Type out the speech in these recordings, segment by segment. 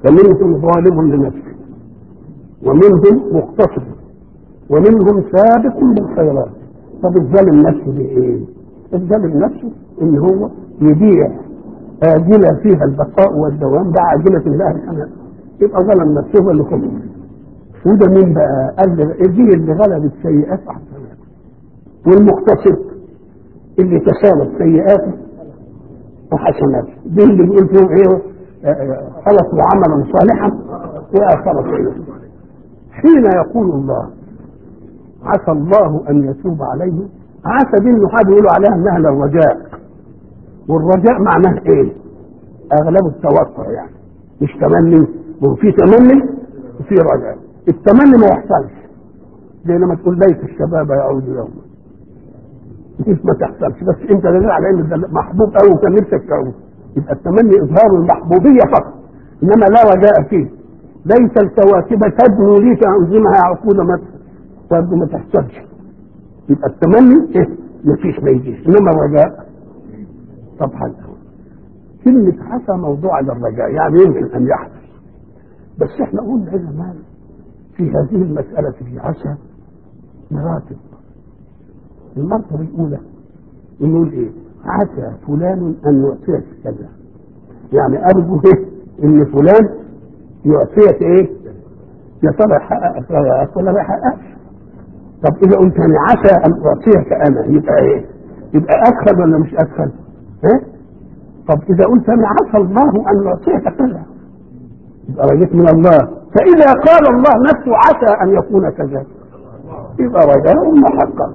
فمنهم ظالم لنفسه ومنهم مقتصد ومنهم سابق بالخيرات طب الظالم نفسه دي ايه؟ الظالم نفسه ان هو يبيع آجلة فيها البقاء والدوام ده عاجلة لها الحنان يبقى ظلم نفسه اللي كفر وده مين بقى؟ قال لي دي اللي غلبت سيئات حسنات والمقتصد اللي تساوت سيئاته وحسناته دي اللي بيقول فيهم ايه؟ خلصوا عملا صالحا واخر سيئا حين يقول الله عسى الله ان يتوب عليه عسى دي انه حد يقولوا عليها انها للرجاء والرجاء معناه ايه؟ اغلبه التوقع يعني مش تمني وفي تمني وفي رجاء التمني ما يحصلش زي لما تقول ليت الشباب يعود يوما ما تحصلش بس انت دليل على ان ده محبوب قوي وكان نفسك تعود يبقى التمني اظهار المحبوبيه فقط انما لا رجاء فيه ليس الكواكب تدنو لي كانظمها عقود ما تبدو ما تحصلش يبقى التمني ايه مفيش ما يجيش انما الرجاء طبعا كلمة عسى موضوع للرجاء يعني يمكن أن يحدث بس احنا قلنا زمان في هذه المسألة في عسى مراتب المرتبة الأولى نقول إيه؟ عسى فلان أن يعطيك كذا يعني أرجو إيه؟ إن فلان يعطيك إيه؟ يا ترى يحقق ولا ما يحققش طب إذا قلت أنا عسى أن أعطيك أنا يبقى إيه؟ يبقى أدخل ولا مش أدخل؟ ها؟ طب إذا قلت أنا عسى الله أن يعطيك كذا يبقى رجيت من الله فإذا قال الله نفسه عسى أن يكون كذا يبقى رجاء محقق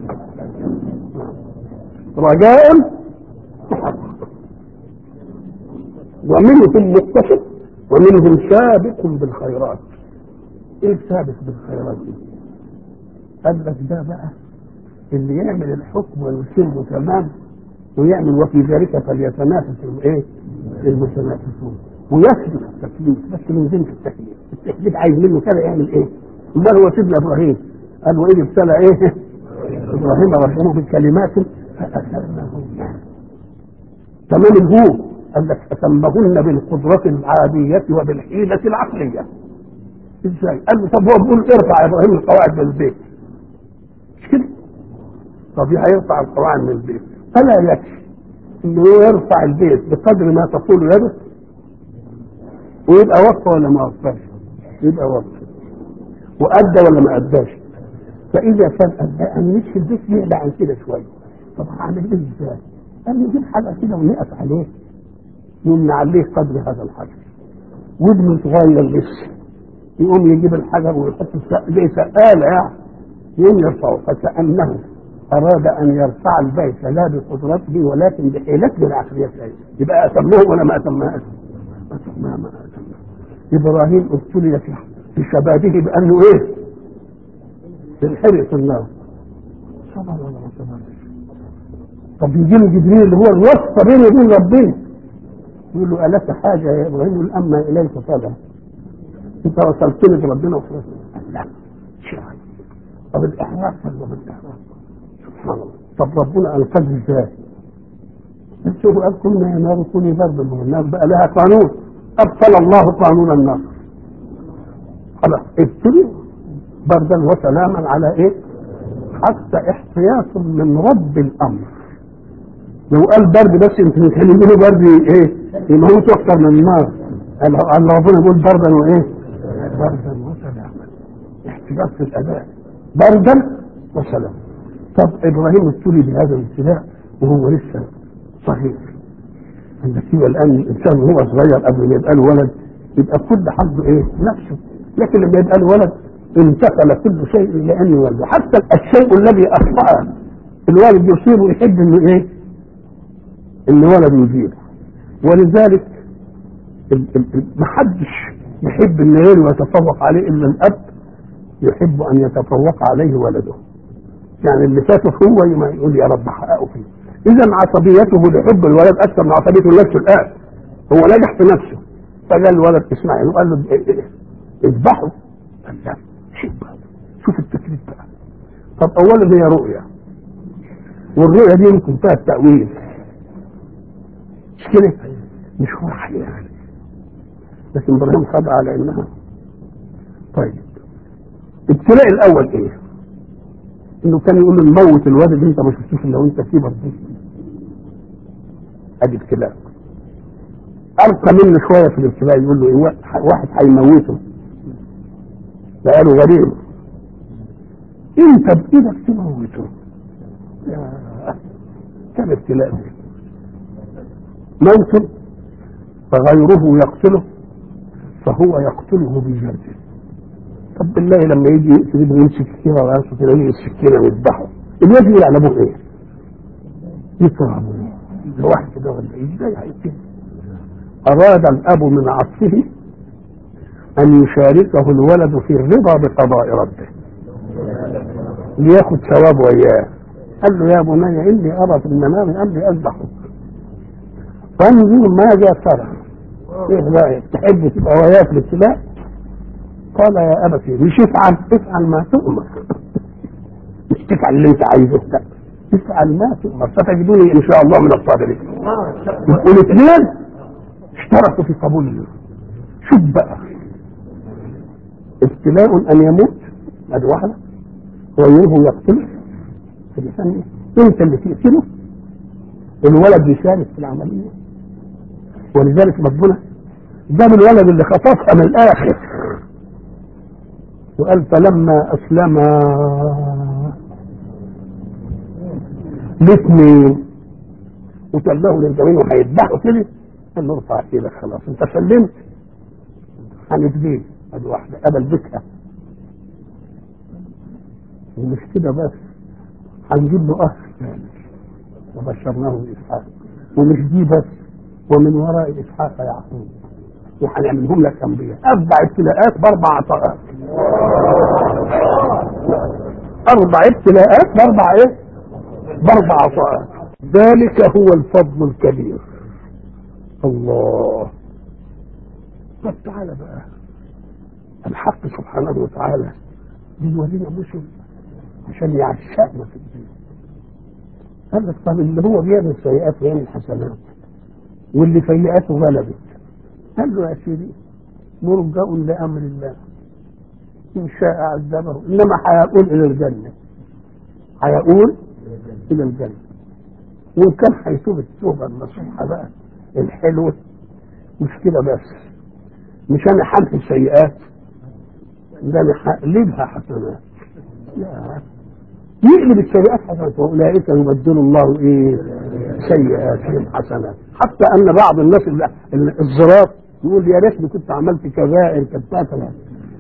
رجاء محقق ومنهم مقتصد ومنهم سابق بالخيرات ايه السابق بالخيرات دي؟ قال لك ده بقى اللي يعمل الحكم ويسيره تمام ويعمل وفي ذلك فليتنافس الايه؟ المتنافسون ويسبق التكليف بس ما ينزلش التكليف التكليف عايز منه كده يعمل ايه؟ امال هو سيدنا ابراهيم قال واذ ابتلى ايه؟ ابراهيم ربه بالكلمات فاثرناه تمام الهو قال لك اتمهن بالقدرة العادية وبالحيلة العقلية ازاي؟ قال له طب هو بيقول ارفع يا ابراهيم القواعد من البيت مش كده؟ طب هيرفع القواعد من البيت فلا يكفي انه يرفع البيت بقدر ما تقول يده ويبقى وقفه ولا ما وقفش يبقى وقفه وادى ولا ما اداش فاذا كان ادى ان نمشي البيت يعلى عن كده شويه طب هعمل ايه ازاي؟ قال نجيب حلقه كده ونقف عليه نمنع عليه قدر هذا الحجر وابنه صغير لسه يقوم يجيب الحجر ويحط زي سقاله يعني يقوم يرفعه فكانه أراد أن يرفع البيت لا بقدرته ولكن بحيلته العقلية يبقى أتمه ولا ما أتمهاش؟ أتمها ما أتمها إبراهيم ابتلي في في شبابه بأنه إيه؟ بالحرق في النار صبر ولا ما صبرش؟ طب يجي له جبريل اللي هو الواسطة بينه وبين ربنا يقول له ألك حاجة يا إبراهيم يقول أما إليك فلا أنت وصلتني بربنا وخلاص لا شيء طب الإحراق ولا بالإحراق سبحان الله طب ربنا انقذ ازاي؟ شوفوا قال كنا يا نار كوني بردا النار بقى لها قانون ابطل الله قانون النار خلاص ابتلوا بردا وسلاما على ايه؟ حتى احتياط من رب الامر لو قال برد بس يمكن كان يقولوا برد ايه؟ يموتوا اكثر من النار قال ربنا يقول بردا وايه؟ بردا وسلاما احتياط في الاداء بردا وسلاما طب ابراهيم ابتلي بهذا الابتلاء وهو لسه صغير عندك الان الانسان وهو صغير قبل ما يبقى له ولد يبقى كل حظه ايه؟ نفسه لكن لما يبقى له ولد انتقل كل شيء الى ان يولد حتى الشيء الذي اخطا الوالد يصيبه يحب انه ايه؟ ان ولد يجيبه ولذلك ما حدش يحب ان غيره يتفوق عليه الا الاب يحب ان يتفوق عليه ولده يعني اللي فاته هو يقول يا رب حققه فيه اذا عصبيته لحب الولد اكثر من عصبيته لنفسه الان هو نجح في نفسه فقال الولد اسماعيل وقال له اذبحه قال لا شوف بقى شوف التكليف بقى طب اولا هي رؤيا والرؤيا دي يمكن فيها التاويل مش كده مش وحي يعني لكن ابراهيم خضع على انها طيب الابتلاء الاول ايه؟ انه كان يقول له نموت الواد اللي انت ما شفتوش الا وانت كبر دي ادي ابتلاء ارقى منه شويه في الابتلاء يقول له إيه واحد هيموته فقالوا غريب انت بايدك تموته يا كان ابتلاء ده موت فغيره يقتله فهو يقتله بجلده طب بالله لما يجي يقتل ابنه يمسك كده وراسه كده يجي السكينه ويذبحه الواد يقول على ابوه ايه؟ يكره ابوه الواحد كده ولا ايه؟ ازاي هيقتل؟ اراد الاب من عطفه ان يشاركه الولد في الرضا بقضاء ربه لياخد ثواب وياه قال له يا بني اني ارى في المنام اني اذبحك فانظر ماذا ترى ايه رايك تحب تبقى وياه في الابتلاء قال يا ابتي مش افعل افعل ما تؤمر مش تفعل اللي انت عايزه لا افعل ما تؤمر ستجدني ان شاء الله من الصابرين والاثنين اشتركوا في قبول شوف بقى ابتلاء ان يموت ادي واحده غيره يقتله ادي ثانيه انت اللي تقتله الولد يشارك في العمليه ولذلك ربنا جاب الولد اللي خطفها من الاخر وقال فلما اسلم الاثنين وتلاه للجميع وهيذبحوا كده قال له ارفع ايدك خلاص انت سلمت هنجزيه ادي واحده قبل بكها ومش كده بس هنجيب له اخ ثاني وبشرناه باسحاق ومش دي بس ومن وراء اسحاق يعقوب وهنعملهم لك انبياء اربع ابتلاءات باربع عطاءات اربع ابتلاءات باربع ايه باربع عطاءات ذلك هو الفضل الكبير الله طب تعالى بقى الحق سبحانه وتعالى بيورينا مسلم عشان يعشقنا في الدين قال لك طب اللي هو بيعمل سيئات ويعمل حسنات واللي سيئاته غلبت قال له يا سيدي مرجع لامر الله ان شاء عذبه انما هيقول الى الجنه هيقول الى الجنه وان كان هيتوب التوبه النصوحه بقى الحلوه مش كده بس مش انا حمح السيئات ده انا هقلبها حسنات لا يقلب السيئات حسنات واولئك يبدل الله ايه سيئاتهم حسنات حتى ان بعض الناس الزراط يقول يا ريتني كنت عملت كبائر كنت قتلها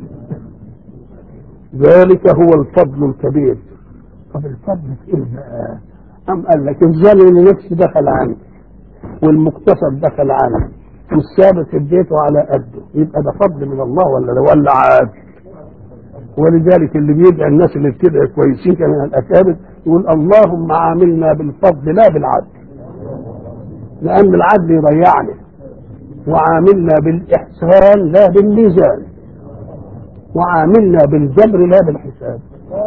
ذلك هو الفضل الكبير طب الفضل في ايه بقى؟ أم قال لك الظالم لنفسه دخل عنه والمقتصد دخل عنه والثابت اديته على قده يبقى ده فضل من الله ولا ولا عاد ولذلك اللي بيدعي الناس اللي بتدعي كويسين كان من الاكابر يقول اللهم عاملنا بالفضل لا بالعدل لان العدل يضيعني وعاملنا بالاحسان لا بالميزان وعاملنا بالجبر لا بالحساب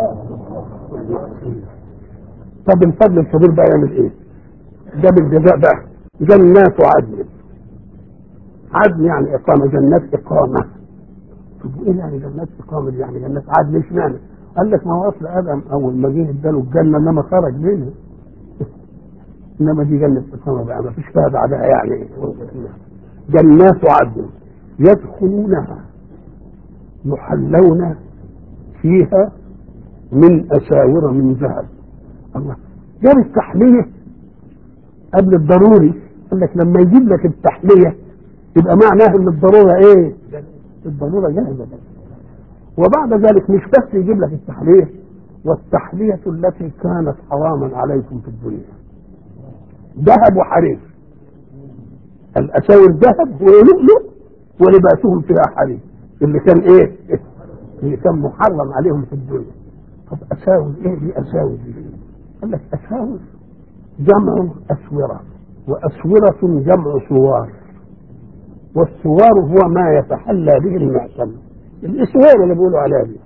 طب الفضل الكبير بقى يعمل ايه ده بالجزاء بقى جنات عدن عدن يعني اقامه جنات اقامه طب ايه يعني جنات اقامه دي يعني جنات عدن ايش معنى قال لك ما هو اصل ادم اول ما جه اداله الجنه انما خرج منها انما دي جنه اقامه بقى ما فيش فيها بعدها يعني جنات عدن يدخلونها يحلون فيها من اساور من ذهب الله جاب التحليه قبل الضروري قال لك لما يجيب لك التحليه يبقى معناه ان الضروره ايه؟ الضروره جاهزه وبعد ذلك مش بس يجيب لك التحليه والتحليه التي كانت حراما عليكم في الدنيا ذهب وحرير الاساور ذهب ولؤلؤ ولباسهم فيها حرير اللي كان ايه؟ اللي كان محرم عليهم في الدنيا طب اساور ايه دي اساور دي؟ قال لك اساور جمع اسوره واسوره جمع سوار والسوار هو ما يتحلى به المعصم الاسوار اللي بيقولوا عليها دي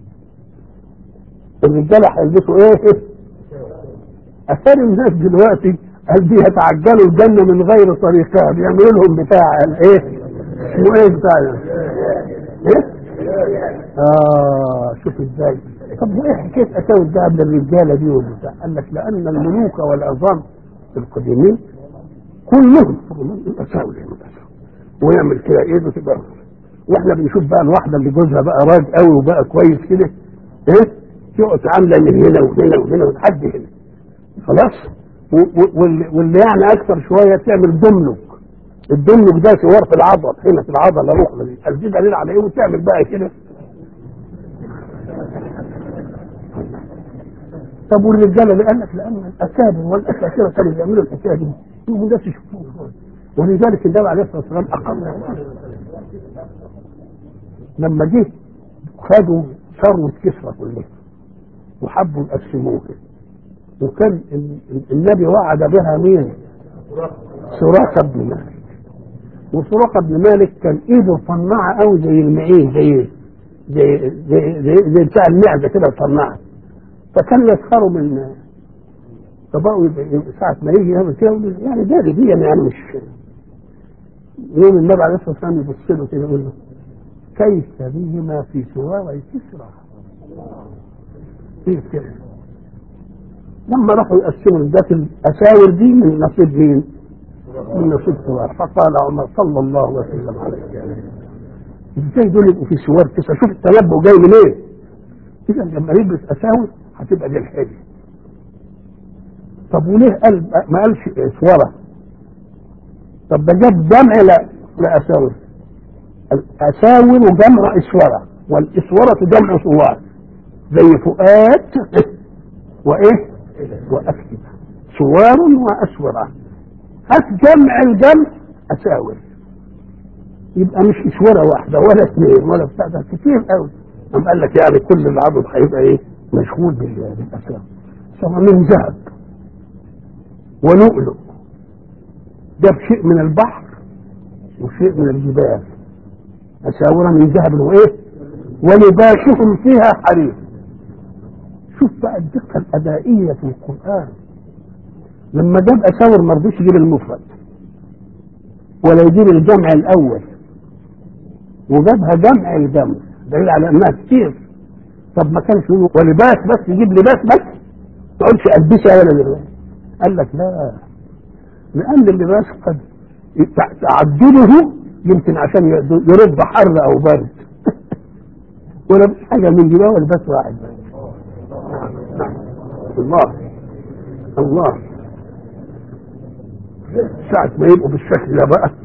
الرجاله هيلبسوا ايه؟ اثار الناس دلوقتي قال دي يتعجلوا الجنه من غير طريقها بيعملوا لهم بتاع ايه؟ اسمه ايه بتاع ده؟ ايه؟ اه شوف ازاي طب وايه حكايه اساوي الذهب للرجاله دي والبتاع؟ قال لك لان الملوك والعظام القديمين كلهم اساوي ويعمل كده ايده تبقى واحنا بنشوف بقى الواحده اللي جوزها بقى راج قوي وبقى كويس كده ايه تقعد عامله من هنا وهنا وهنا لحد هنا خلاص و- و- واللي واللي يعني اكثر شويه تعمل دملك الدملك ده صور في العضل هنا في العضله الاخرى دي هل دي دليل على ايه وتعمل بقى كده طب والرجاله اللي قال لك لان الاكابر والاساكره كانوا بيعملوا الحكايه دي يقوموا الناس يشوفوها ولذلك النبي عليه الصلاه والسلام اقر لما جه خدوا ثروه كسرى كلها وحبوا يقسموها وكان ال- ال- النبي وعد بها مين؟ سراقه بن مالك وسراقه بن مالك كان ايده صناعه قوي زي المعين زي زي زي زي, زي بتاع المعده كده صناعه فكان يسخروا من فبقوا يبقى- يبقى ساعة ما يجي يعمل كده يقول له يعني ده دي يعني مش يوم النبي عليه الصلاة والسلام يبص له كده يقول له كيف بهما في سوار كسرى ايه كده لما راحوا يقسموا ذات الاساور دي من نصيب مين؟ من نصيب سوار فقال عمر صلى الله وسلم عليه ازاي دول يبقوا في سوار كسرى شوف التنبؤ جاي منين؟ اذا لما يلبس اساور هتبقى دي الحاجه طب وليه قال ما قالش اسوره طب ده جاب جمع لا لاساور الاساور جمع اسوره والاسوره جمع صوار زي فؤاد وايه وافئده سوار واسوره هات جمع الجمع اساور يبقى مش اسوره واحده ولا اثنين ولا بتاع ده كتير قوي قام قال لك يعني كل العدد هيبقى ايه مشغول بال- بالاساور سواء من ذهب ولؤلؤ جاب شيء من البحر وشيء من الجبال أساور من ذهب وإيه ولباسهم فيها حرير شوف بقى الدقة الأدائية في القرآن لما جاب أساور ما رضيش يجيب المفرد ولا يجيب الجمع الأول وجابها جمع الجمع دليل على أنها كتير طب ما كانش يقول ولباس بس يجيب لباس بس ما تقولش ألبسها ولا لباس قال لك لا لأن اللباس قد تعدده يمكن عشان يرد حر أو برد ولا مش حاجة من دي ولا بس واحد الله الله ساعة ما يبقوا بالشكل ده بقى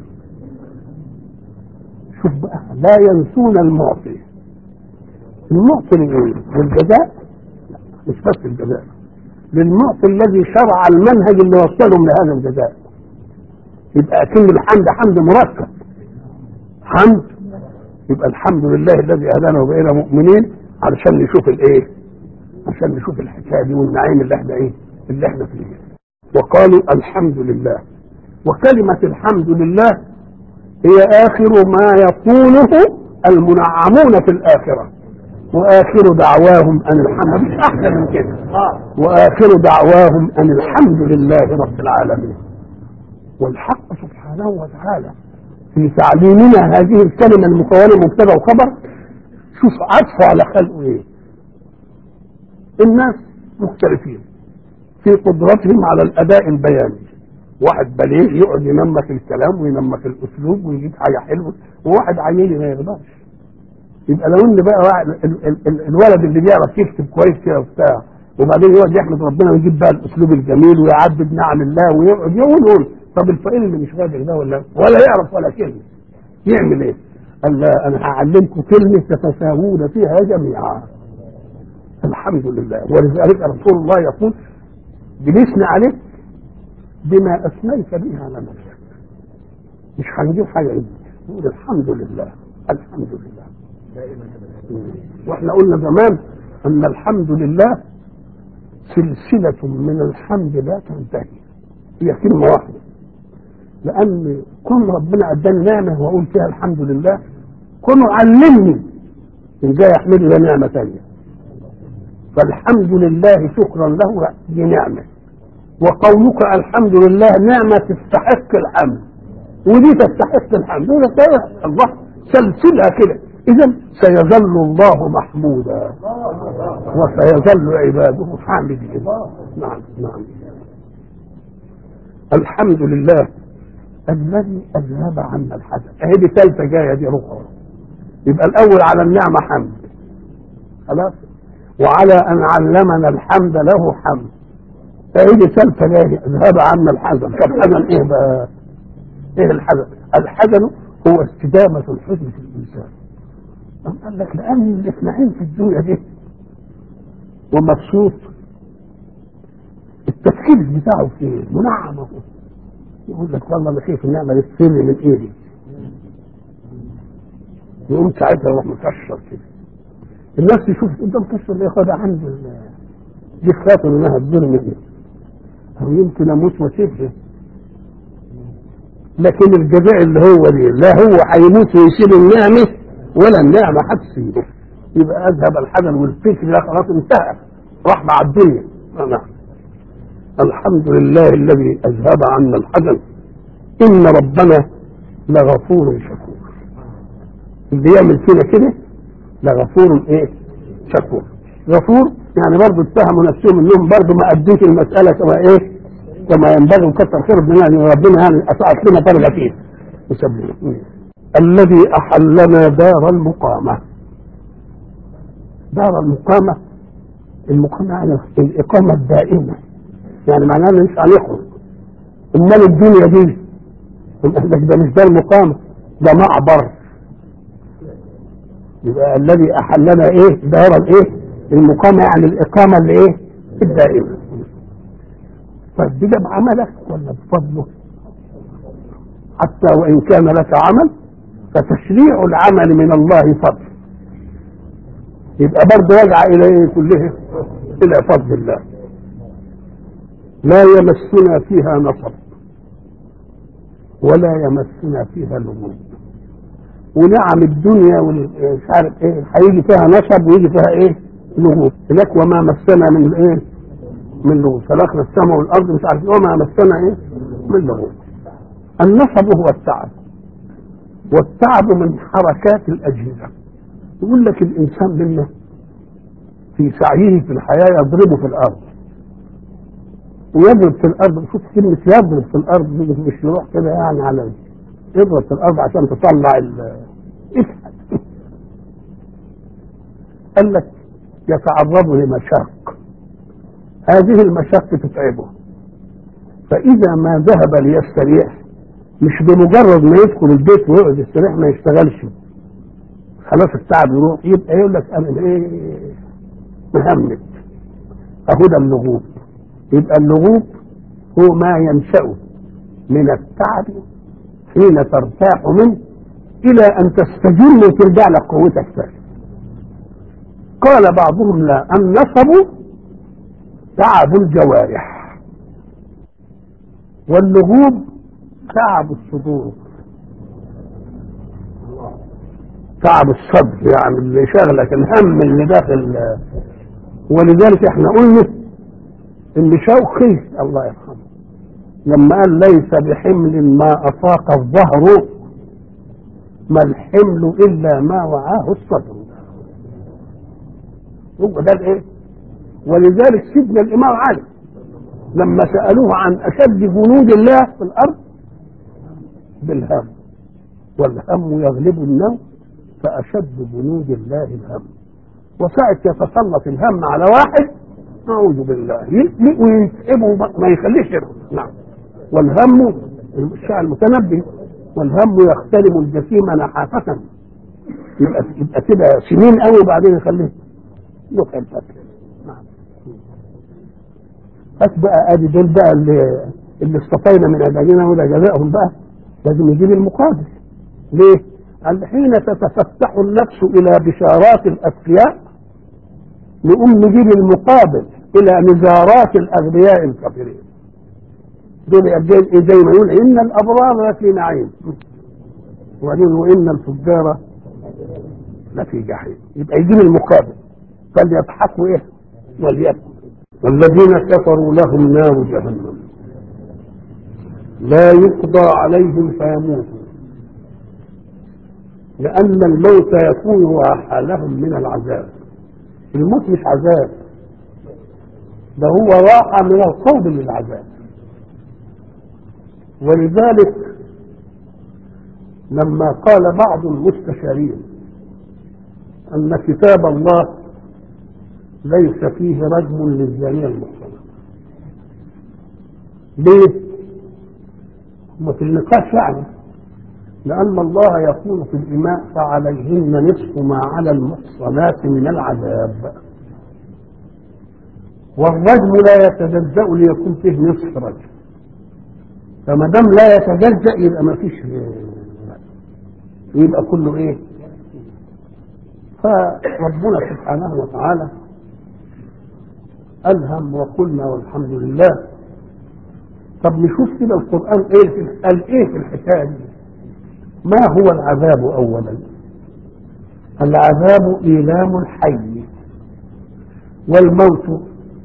شوف بقى لا ينسون المعطي المعطي لإيه؟ للجزاء مش بس الجزاء للمعطي الذي شرع المنهج اللي وصلهم لهذا الجزاء يبقى أكن الحمد حمد مركب حمد يبقى الحمد لله الذي هدانا وبقينا مؤمنين علشان نشوف الايه عشان نشوف الحكايه دي والنعيم اللي احنا ايه اللي احنا فيه وقالوا الحمد لله وكلمة الحمد لله هي آخر ما يقوله المنعمون في الآخرة وآخر دعواهم أن الحمد مش أحسن من كده وآخر دعواهم أن الحمد لله رب العالمين والحق سبحانه وتعالى في تعليمنا هذه الكلمة المكونة مبتدا وخبر شوف عطفه على خلقه ايه الناس مختلفين في قدرتهم على الاداء البياني واحد بليغ يقعد ينمك الكلام وينمك الاسلوب ويجيب حاجه حلوه وواحد عيني ما يقدرش يبقى لو ان بقى واحد ال ال ال الولد اللي بيعرف يكتب كويس كده وبتاع وبعدين يقعد يحمد ربنا ويجيب بقى الاسلوب الجميل ويعدد نعم الله ويقعد يقول يقول طب الفقير اللي مش قادر ده ولا ولا يعرف ولا كلمه يعمل ايه؟ قال لا انا هعلمكم كلمه تتساوون فيها جميعا الحمد لله ولذلك رسول الله يقول بنثني عليك بما اثنيت به على نفسك مش هنجيب حاجه عندك نقول الحمد لله الحمد لله واحنا قلنا زمان ان الحمد لله سلسله من الحمد لا تنتهي هي كلمه واحده لان كل ربنا اداني نعمه واقول فيها الحمد لله كونه علمني ان جاي يحمله ده نعمه ثانيه فالحمد لله شكرا له دي نعمه وقولك الحمد لله نعمه تستحق الحمد ودي تستحق الحمد وده تستحق الله سلسلها كده اذا سيظل الله محمودا وسيظل عباده حامدين نعم نعم الحمد لله الذي اذهب عنا الحزن اهي دي ثالثه جايه دي ركوع يبقى الاول على النعمه حمد خلاص وعلى ان علمنا الحمد له حمد فهي دي ثالثه جايه اذهب عنا الحزن طب حزن ايه بقى ايه الحزن الحزن هو استدامه الحزن في الانسان أم قال لك لان الاثنين في الدنيا دي ومبسوط التفكير بتاعه فيه منعم يقول لك والله انا شايف النعمه دي تسر من ايدي يقوم ساعتها يروح مكشر كده الناس تشوف انت مكشر ليه خد عند دي خاطر انها تدور مني او يمكن اموت واسيبها لكن الجزاء اللي هو دي لا هو هيموت ويسيب النعمه ولا النعمه هتسيبه يبقى اذهب الحزن والفكر ده خلاص انتهى راح مع الدنيا نعم الحمد لله الذي اذهب عنا الحزن ان ربنا لغفور شكور اللي يعمل فينا كده لغفور ايه شكور غفور يعني برضه اتهموا نفسهم انهم برضه ما ادوش المساله كما ايه كما ينبغي وكثر خير ابن يعني ربنا يعني اسعد لنا درجه فيه وسبحانه الذي احلنا دار المقامه دار المقامه المقامه يعني الاقامه الدائمه يعني معناها مش هنخرج امال الدنيا دي قال لك ده مش دار مقامه ده معبر يبقى الذي احلنا ايه دار الايه المقامه يعني الاقامه اللي ايه الدائمه طيب دي ده بعملك ولا بفضله حتى وان كان لك عمل فتشريع العمل من الله فضل يبقى برضه يرجع الى ايه كله الى فضل الله لا يمسنا فيها نصب ولا يمسنا فيها لغوب ونعم الدنيا ومش عارف ايه هيجي فيها نصب ويجي فيها ايه لغوب هناك وما مسنا من ايه من لغوب خلقنا السماء والارض مش عارف ايه وما مسنا ايه من لغوب النصب هو التعب والتعب من حركات الاجهزه يقول لك الانسان منا في سعيه في الحياه يضربه في الارض ويضرب في الارض شوف كلمه يضرب في الارض مش يروح كده يعني على يضرب في الارض عشان تطلع ال افحت قال لك يتعرض لمشاق هذه المشاق تتعبه فاذا ما ذهب ليستريح مش بمجرد ما يدخل البيت ويقعد يستريح ما يشتغلش خلاص التعب يروح يبقى يقول لك انا ايه مهمت اهو ده اللغوب يبقى اللغوب هو ما ينشأ من التعب حين ترتاح منه إلى أن تستجل وترجع لك قوتك تاني قال بعضهم لا النصب تعب الجوارح واللغوب تعب الصدور تعب الصدر يعني اللي شغلك الهم اللي داخل ولذلك احنا قلنا ان شوقي الله يرحمه لما قال ليس بحمل ما افاق الظهر ما الحمل الا ما وعاه الصدر هو ده الايه ولذلك سيدنا الامام علي لما سالوه عن اشد جنود الله في الارض بالهم والهم يغلب النوم فاشد جنود الله الهم وساعة يتسلط الهم على واحد أعوذ بالله ويتعبه ما يخليش يرقص نعم والهم الشاعر المتنبي والهم يختلم الجسيم نحافة يبقى يبقى كده سنين قوي وبعدين يخليه يروح الفتح نعم بس بقى ادي دول بقى اللي اللي اصطفينا من عبادنا ولا جزائهم بقى لازم يجيب المقابل ليه؟ قال حين تتفتح النفس الى بشارات الاذكياء نقوم نجيب المقابل الى نزارات الاغبياء الكافرين دول زي ما يقول ان الابرار لفي نعيم وبعدين وان الفجار لفي جحيم يبقى يجيب المقابل فليضحكوا ايه وليبكوا والذين كفروا لهم نار جهنم لا يقضى عليهم فيموتوا لأن الموت يكون راحة لهم من العذاب الموت مش عذاب ده هو راحة من القوم للعذاب ولذلك لما قال بعض المستشارين أن كتاب الله ليس فيه رجم للزانية المحصنة ليه؟ هم في النقاش يعني لأن الله يقول في الإماء فعليهن نصف ما على المحصنات من العذاب والرجم لا يتجزأ ليكون فيه نصف رجم فما دام لا يتجزأ يبقى ما فيش يبقى كله ايه فربنا سبحانه وتعالى ألهم وقلنا والحمد لله طب نشوف كده القرآن ايه في قال ايه في الحكاية دي ما هو العذاب أولا العذاب إيلام الحي والموت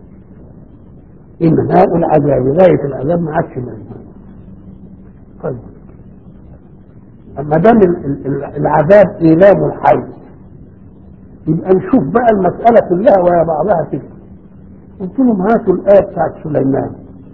إنهاء العذاب غاية العذاب ما عادش منها طيب ما دام العذاب إيلام الحي يبقى نشوف بقى المسألة كلها ويا بعضها كده قلت لهم هاتوا الآية بتاعت سليمان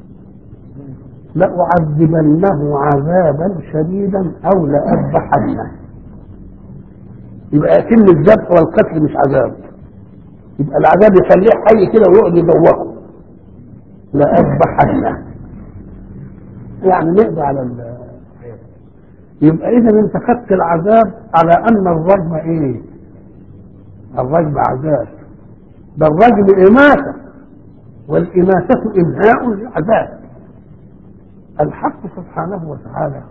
لأعذبنه عذابا شديدا أو لأذبحنه يبقى أكن الذبح والقتل مش عذاب يبقى العذاب يخليه حي كده ويقعد يدوقه لأذبحنه يعني نقضي على ال يبقى إذا أنت خدت العذاب على أن الرجم إيه؟ الرجم عذاب ده الرجم إماتة والإماتة إنهاء للعذاب الحق سبحانه وتعالى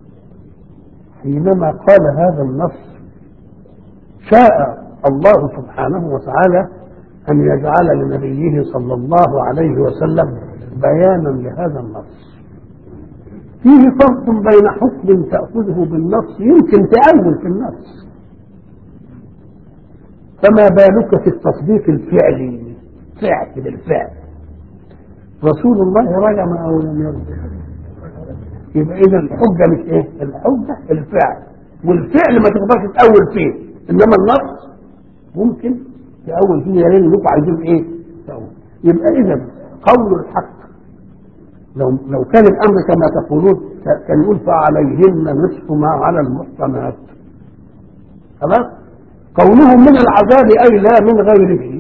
حينما قال هذا النص شاء الله سبحانه وتعالى أن يجعل لنبيه صلى الله عليه وسلم بيانا لهذا النص فيه فرق بين حكم تأخذه بالنص يمكن تأول في النص فما بالك في التصديق الفعلي فعل بالفعل رسول الله رجم أو لم يرجع يبقى إذا الحجة مش إيه؟ الحجة الفعل والفعل ما تقدرش تأول فيه إنما النص ممكن تأول فيه يا ريت انكم عايزين إيه؟ تأول يبقى إذا قول الحق لو لو كان الامر كما تقولون كان يقول فعليهن نصف ما على المحصنات خلاص قولهم من العذاب اي لا من غيره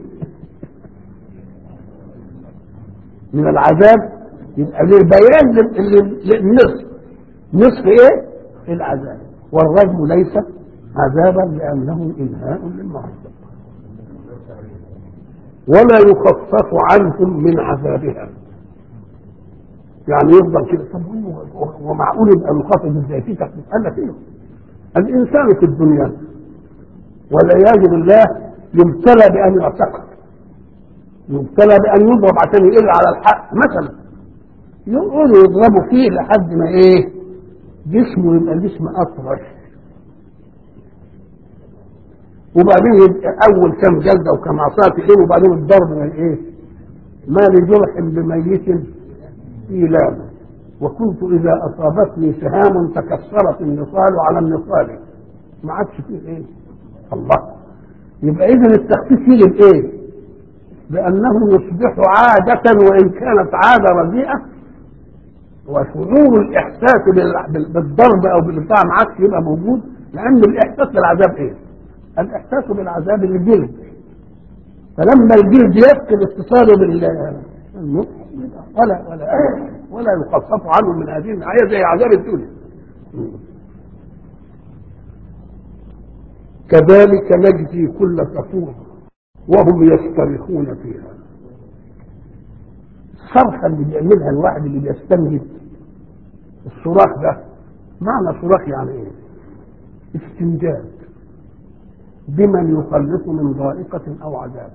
من العذاب يبقى للبيان للنصف نصف ايه العذاب والرجم ليس عذابا لانه انهاء للمعذب ولا يخفف عنهم من عذابها يعني يفضل كده طب هو معقول يبقى مخاطب ازاي في تخفيف قال لك ايه الانسان في الدنيا والعياذ بالله يبتلى بان يعتقد يبتلى بان يضرب عشان يقل على الحق مثلا يقولوا يضربوا فيه لحد ما ايه جسمه يبقى جسم اطرش وبعدين يبقى اول كم جلده وكم عصاه في وبعدين الضرب من ايه ما لجرح بميت إيلاما وكنت إذا أصابتني سهام تكسرت النصال على النصال ما عادش فيه إيه الله يبقى إذا التخفيف يجي بإيه بأنه يصبح عادة وإن كانت عادة رديئة وشعور الإحساس بالضرب أو بالبتاع ما عادش يبقى موجود لأن الإحساس بالعذاب إيه؟ الإحساس بالعذاب الجلد فلما الجلد يفقد اتصاله بالنطق ولا ولا ولا يخفف عنه من هذه النهاية زي عذاب الدنيا كذلك نجزي كل كفور وهم يصطرخون فيها الصرخة اللي بيعملها الواحد اللي بيستنجد الصراخ ده معنى صراخ يعني ايه استنجاد بمن يخلص من ضائقة او عذاب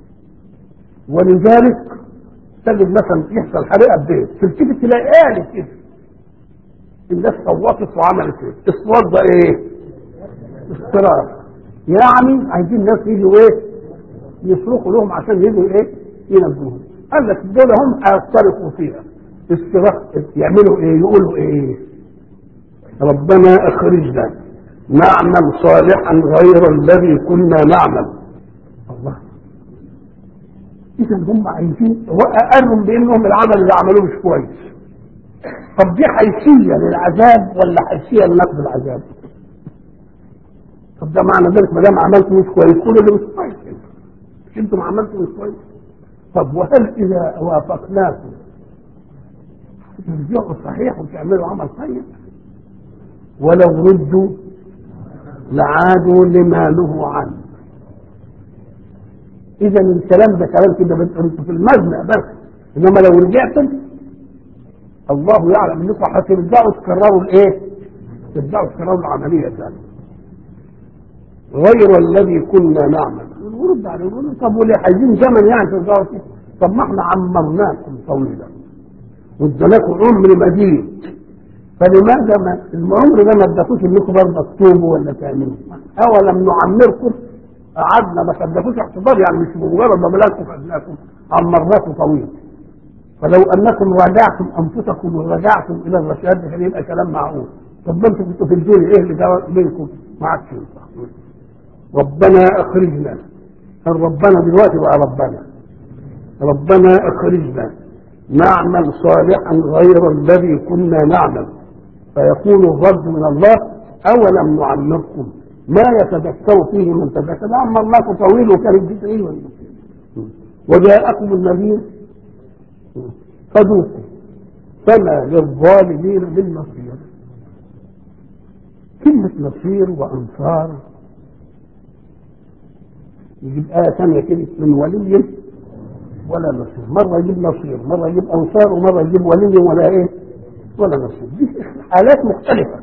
ولذلك تجد مثلا يحصل حريقه ببيت تلتفت تلاقي آلة كده الناس صوتت وعملت ايه الصوت ده ايه اصطراخ يعني عايزين الناس يجوا ايه يصرخوا لهم عشان يجوا ايه ينبهوهم قال لك دول هم هيصطرخوا فيها استراح يعملوا ايه يقولوا ايه ربنا اخرجنا نعمل صالحا غير الذي كنا نعمل الله اذا هم عايزين وقالوا بانهم العمل اللي عملوه مش كويس طب دي حيثيه للعذاب ولا حيثيه لنقض العذاب طب ده معنى ذلك ما دام عملت مش كويس كل اللي مش كويس مش انتم عملتوا مش كويس طب وهل اذا وافقناكم ترجعوا صحيح وتعملوا عمل طيب ولو ردوا لعادوا لما نهوا عنه اذا الكلام ده كلام كده انتوا في المزنق بس انما لو رجعتم الله يعلم انكم هترجعوا تكرروا الايه؟ ترجعوا تكرروا العمليه ثانيه غير الذي كنا نعمل ونرد عليه نقول طب وليه عايزين زمن يعني ترجعوا فيه طب ما احنا عمرناكم طويلا واديناكم عمر مديد فلماذا ما العمر ده ما اداكوش انكم برضه تتوبوا ولا تعملوا اولم نعمركم قعدنا ما اداكوش اعتبار يعني مش مجرد ما بلاكم فادناكم عمرناكم طويل فلو انكم راجعتم انفسكم ورجعتم الى الرشاد كان يبقى كلام معقول طب ما انتم كنتوا في الدنيا ايه اللي جرى بينكم ما عادش ينفع ربنا اخرجنا قال ربنا دلوقتي بقى ربنا ربنا اخرجنا نعمل صالحا غير الذي كنا نعمل فيكون الرد من الله اولم نعمركم ما يتذكر فيه من تذكر عم الله طويل وكان دي ايه وجاءكم النبي فذوقوا فما للظالمين من نصير كلمة نصير وأنصار يجيب آية ثانية كده من ولي ولا نصير مرة يجيب نصير مرة يجيب أنصار ومرة يجيب ولي ولا إيه ولا نصير دي حالات مختلفة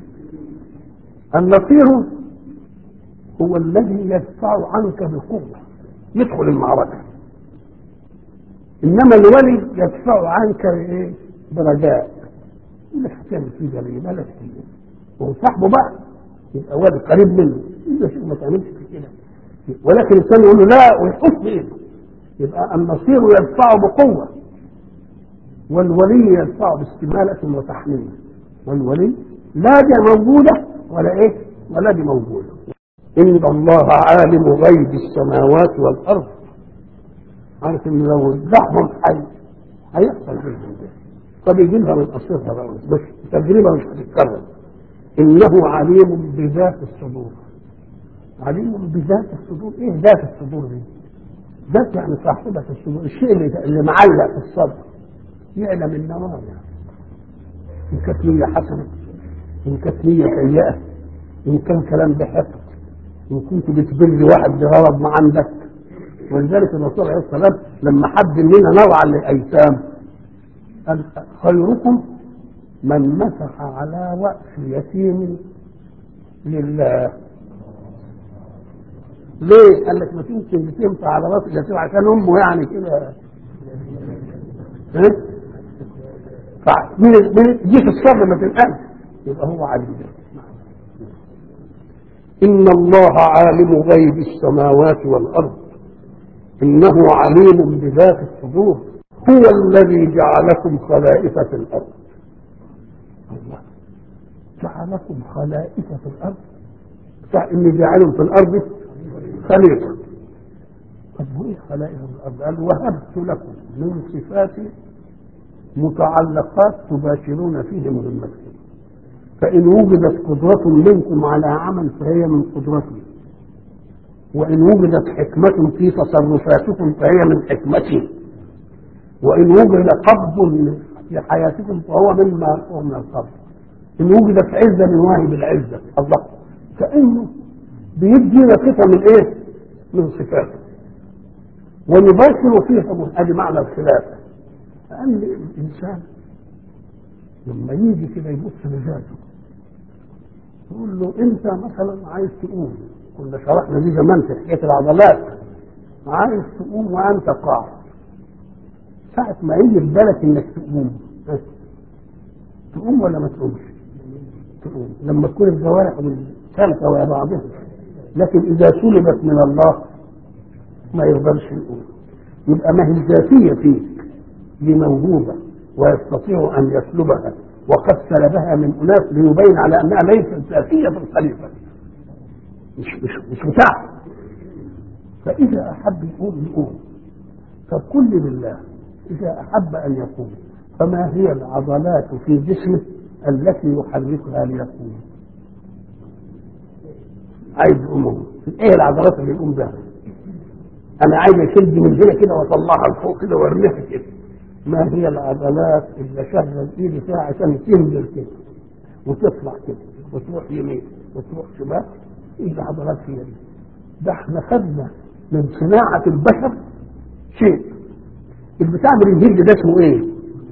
النصير هو الذي يدفع عنك بقوة يدخل المعركة إنما الولي يدفع عنك إيه برجاء يقول لك هتعمل فيه جريمة بلاش فيه وهو صاحبه بقى يبقى ولي قريب منه يقول له ما تعملش كده ولكن الثاني يقول له لا ويحط بايده يبقى النصير يدفعه بقوه والولي يدفعه باستمالة وتحميل والولي لا دي موجودة ولا ايه ولا دي موجودة إن الله عالم غيب السماوات والأرض عارف إن لو ادعهم حي هيحصل بينهم ده طب يجي لها من أصلها بقى بس التجربة مش هتتكرر إنه عليم بذات الصدور عليم بذات الصدور ايه ذات الصدور دي ذات يعني صاحبة الصدور الشيء اللي, اللي معلق في الصدر يعلم النوار يعني ان كانت نية حسنة ان كانت نية سيئة ان كان كلام بحقد ان كنت بتبر واحد بغرض ما عندك ولذلك الرسول عليه الصلاة والسلام لما حد مننا نوعا للأيتام قال خيركم من مسح على رأس يتيم لله ليه؟ قال لك ما تمكن بتنفع على راس اليتيم عشان امه يعني كده ها؟ فمين دي في الصبر ما تنقلش يبقى هو عليم إن الله عالم غيب السماوات والأرض إنه عليم بذات الصدور هو الذي جعلكم خلائف في الأرض الله جعلكم خلائف في الأرض إني جعلهم في الأرض خليفة طب وايه خلائق الارض قال وهبت لكم من صفات متعلقات تباشرون فيه مهمتكم فان وجدت قدرة منكم على عمل فهي من قدرتي وان وجدت حكمة في تصرفاتكم فهي من حكمتي وان وجد قبض في حياتكم فهو مما هو من القبض ان وجدت عزة من واهب العزة الله كأنه بيدينا صفة من ايه؟ من صفاته ونباشر فيها ادي معنى الخلافة لأن الإنسان لما يجي كده يبص لذاته يقول له أنت مثلا عايز تقوم كنا شرحنا دي زمان في حكاية العضلات عايز تقوم وأنت قاعد ساعة ما يجي في بالك إنك تقوم تقوم ولا ما تقومش؟ تقوم لما تكون الجوارح مشتركة ويا بعضها لكن إذا سلبت من الله ما يقدرش يقول يبقى ما هي الذاتية فيك دي موهوبة ويستطيع ان يسلبها وقد سلبها من اناس ليبين على انها ليست ذاتيه الخليفه مش مش مش بتاع فاذا احب يقول يقول طب قل لي بالله اذا احب ان يقول فما هي العضلات في جسمه التي يحركها ليقوم عايز يقوم ايه العضلات اللي يقوم بها انا عايز اشد من هنا كده واطلعها لفوق كده وارميها كده ما هي العضلات اللي شغل ايدي فيها عشان تنزل كده وتطلع كده وتروح يمين وتروح شمال ايه العضلات هي دي ده احنا خدنا من صناعة البشر شيء البتاع اللي بيجيب ده اسمه ايه؟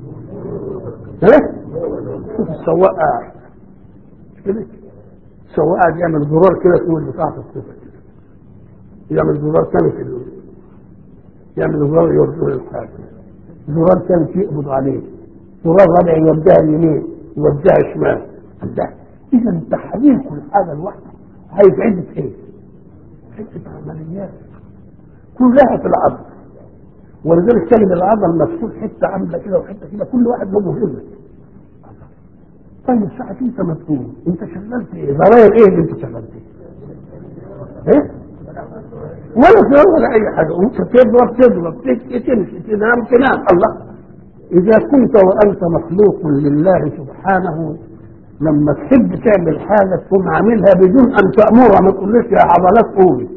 ها؟ شوف السواق قاعد كده السواق قاعد يعمل زرار كده تقول بتاع في الصفر كده يعمل زرار ثاني في الأول. يعمل زرار يوجهه للحاجة زرار ثالث يقبض عليه زرار رابع يوجهها يمين يوجهها شمال ده اذا تحريك الحاجه الواحده عايز عده ايه؟ عده عمليات كلها في العضل ولذلك كلمه العضل مفتوح حته عامله كده وحته كده كل واحد له مهمه طيب ساعة انت مسؤول انت شغلت ايه؟ ضراير ايه اللي انت شغلت ايه؟ ايه؟ ولا زرار ولا اي حاجه وانت تضرب تضرب تمشي تنام تنام الله اذا كنت وانت مخلوق لله سبحانه لما تحب تعمل حاجه تكون عاملها بدون ان تامرها ما تقولش يا عضلات قومي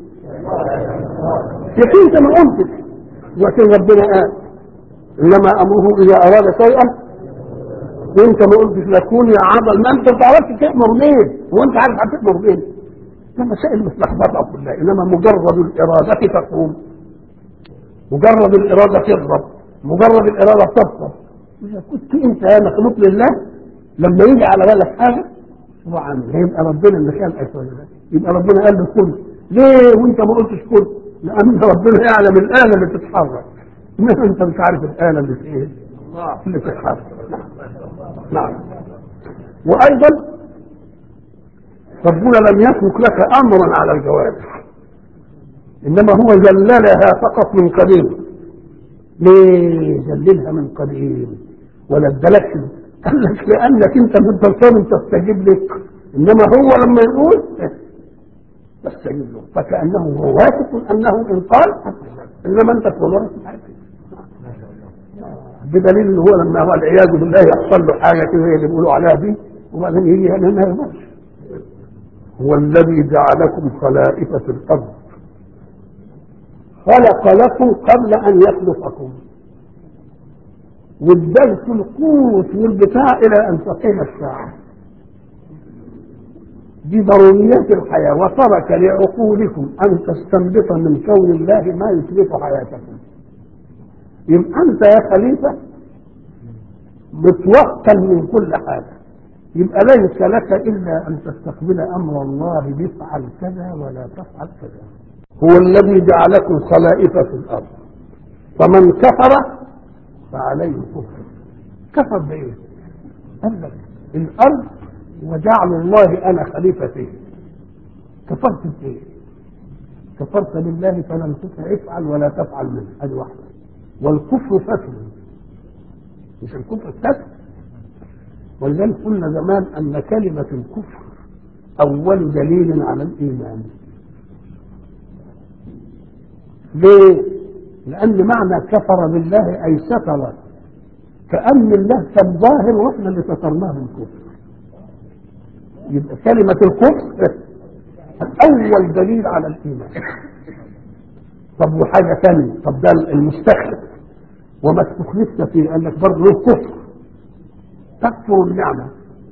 يا انت ما قلتش لكن ربنا قال انما امره اذا اراد شيئا وانت ما قلتش لكون يا عضل ما انت ما تعرفش تامر ليه هو انت عارف هتامر ليه ده مسائل مش لخبطه كلها انما مجرد الاراده تقوم مجرد الاراده تغضب مجرد الاراده تغضب اذا كنت انت يا مخلوق لله لما يجي على بالك حاجه طبعا هيبقى ربنا اللي خلقك ولا لا يبقى ربنا قال له كل ليه وانت ما قلتش كل لان ربنا يعلم الاله اللي بتتحرك انما انت مش عارف الاله اللي في ايه اللي بتتحرك نعم نعم وايضا ربنا لم يترك لك امرا على الجوارح انما هو ذللها فقط من قديم ليه ذللها من قديم ولا ادلكش قال لك لانك انت بالضرطان تستجيب لك انما هو لما يقول تستجيب له فكانه هو واثق انه ان قال انما انت تقول بدليل ان هو لما هو العياذ بالله يحصل له حاجه كده اللي بيقولوا عليها دي وبعدين يجي هنا ما يقدرش هو الذي جعلكم خلائف في الارض خلق لكم قبل ان يخلقكم وادلت القوت والبتاع الى ان تقوم الساعه دي ضروريات الحياه وترك لعقولكم ان تستنبط من كون الله ما يتلف حياتكم يبقى انت يا خليفه متوكل من كل حاجه يبقى ليس لك الا ان تستقبل امر الله بفعل كذا ولا تفعل كذا هو الذي جعلكم خلائف في الارض فمن كفر فعليه كفر كفر بايه؟ قال لك الارض وجعل الله انا خليفه فيه كفرت بايه؟ كفرت بالله فلم تطع افعل ولا تفعل منه هذه واحده والكفر فتن مش الكفر فتن ولذلك قلنا زمان ان كلمه الكفر اول دليل على الايمان ليه لان معنى كفر بالله اي ستر كان الله كان ظاهر واحنا اللي سترناه بالكفر يبقى كلمه الكفر اول دليل على الايمان طب وحاجه ثانيه طب ده المستخلف وما استخلفت فيه قال لك برضه له كفر تكفر النعمه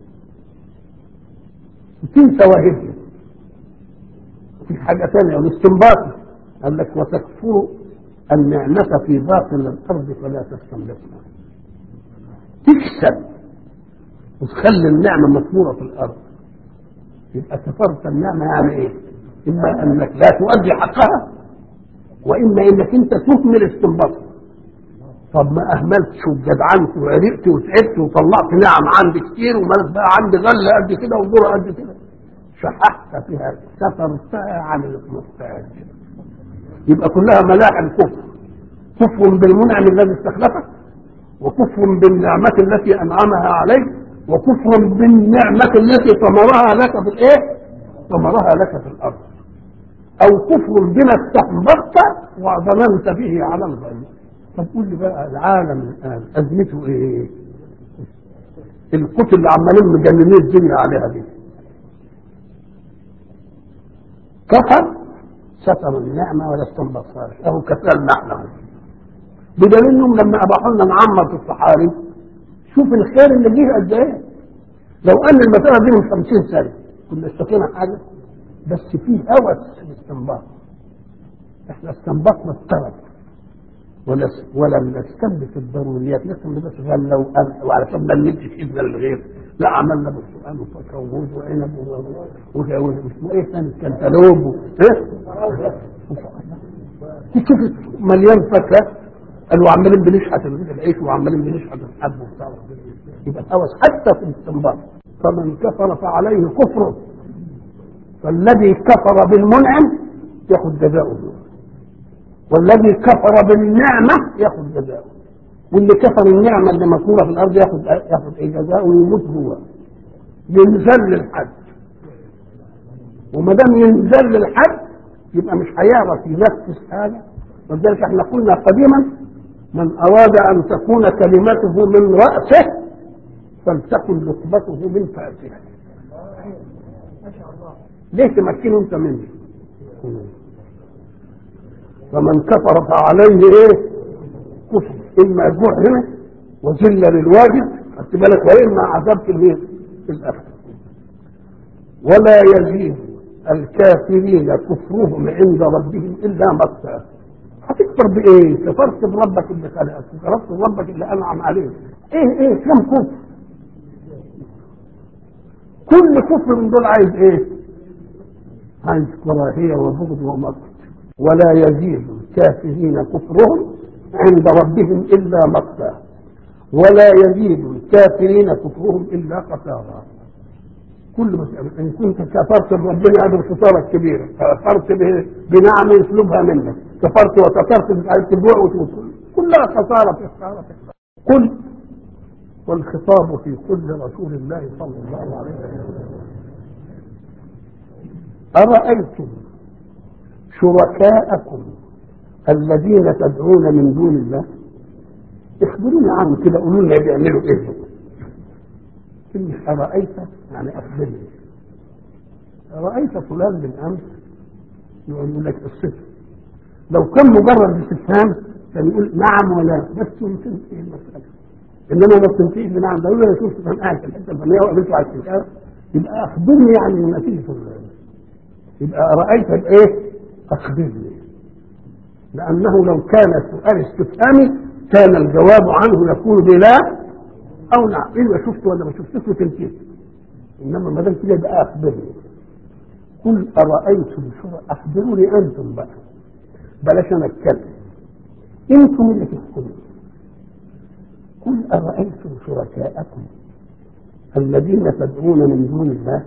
تنسى واهبها في حاجه ثانيه الاستنباط قال لك وتكفر النعمة في باطن الأرض فلا تستنبطها تكسب وتخلي النعمة مكفورة في الأرض يبقى كفرت النعمة يعني إيه؟ إما أنك لا تؤدي حقها وإما أنك أنت تكمل استنباطها طب ما أهملتش وجدعنت وعرقت وتعبت وطلعت نعم عندي كتير ومالك بقى عندي غلة قد كده وجرة قد كده شححت فيها سترتها عن المحتاج يبقى كلها ملاحم كفر كفر بالمنعم الذي استخلفك وكفر بالنعمة التي أنعمها عليك وكفر بالنعمة التي طمرها لك في الإيه؟ طمرها لك في الأرض أو كفر بما استحببت وظننت به على الغيب طب قول لي بقى العالم الآن أزمته إيه؟ القتل اللي عمالين مجننين الدنيا عليها دي كفر ستر النعمة ولا استنبطهاش أهو كسلنا احنا بدليل انهم لما اباحوا لنا نعمر في الصحاري شوف الخير اللي جه قد ايه لو ان المساله دي من 50 سنه كنا اشتكينا حاجه بس في هوس الاستنباط احنا استنبطنا الطرف ولا ولم نستنبط الضروريات نستنبط بس غير لو أن وعلشان ما نمشي في اذن الغير لا عملنا برتقال وفاكهه وموز وعنب واسمه ايه ثاني كنتالوب ايه تشوف مليان فاكهه قالوا عمالين بنشحت العيش وعمالين بنشحت الحب وبتاع يبقى الهوس حتى في الاستنباط فمن كفر فعليه كفره فالذي كفر بالمنعم ياخذ جزاؤه والذي كفر بالنعمه ياخذ جزاؤه واللي كفر النعمه اللي مذكوره في الارض ياخذ ياخذ ايه جزاؤه ويموت هو ينزل للحد وما دام ينزل للحد يبقى مش هيعرف ينفذ حاجه ولذلك احنا قلنا قديما من اراد ان تكون كلمته من راسه فلتكن لقبته من فاسه ليه تمكنه انت منه فمن كفر فعليه ايه كفر اما جوع هنا وذله للواجب خدت بالك واما عذاب في الايه في الاخره ولا يزيد الكافرين كفرهم عند ربهم الا مقتا هتكفر بايه كفرت بربك اللي خلقك كفرت بربك اللي انعم عليك ايه ايه كم كفر كل كفر من دول عايز ايه عايز كراهيه وبغض ومقت ولا يزيد الكافرين كفرهم عند ربهم الا مقتا ولا يزيد الكافرين كفرهم الا خسارا كل مسألة إن كنت كفرت بربنا هذه الخسارة الكبيرة كفرت بنعم يسلبها منك كفرت وكفرت مش عارف تجوع وتوصل كلها خسارة في خسارة قل والخطاب في كل رسول الله صلى الله عليه وسلم أرأيتم شركاءكم الذين تدعون من دون الله اخبرونا عنه كده قولوا لنا بيعملوا ايه كلمة أرأيت يعني أخبرني رأيت فلان بالأمس يقول لك الصفر لو كان مجرد استفهام كان يقول نعم ولا بس تنتهي المسألة إنما ما بتنتهيش بنعم ده يقول أنا شفت كان قاعد في الحتة الفلانية وقابلته على الكتاب يبقى أخبرني يعني من نتيجة يبقى رأيت بإيه؟ أخبرني لأنه لو كان سؤال استفهامي كان الجواب عنه يكون بلا او نعم ايه شفت ولا ما شفتش وتنتهي انما ما دام كده يبقى اخبرني قل ارايتم شو اخبروني انتم بقى بلاش انا اتكلم انتم اللي تحكمون قل ارايتم شركاءكم الذين تدعون من دون الله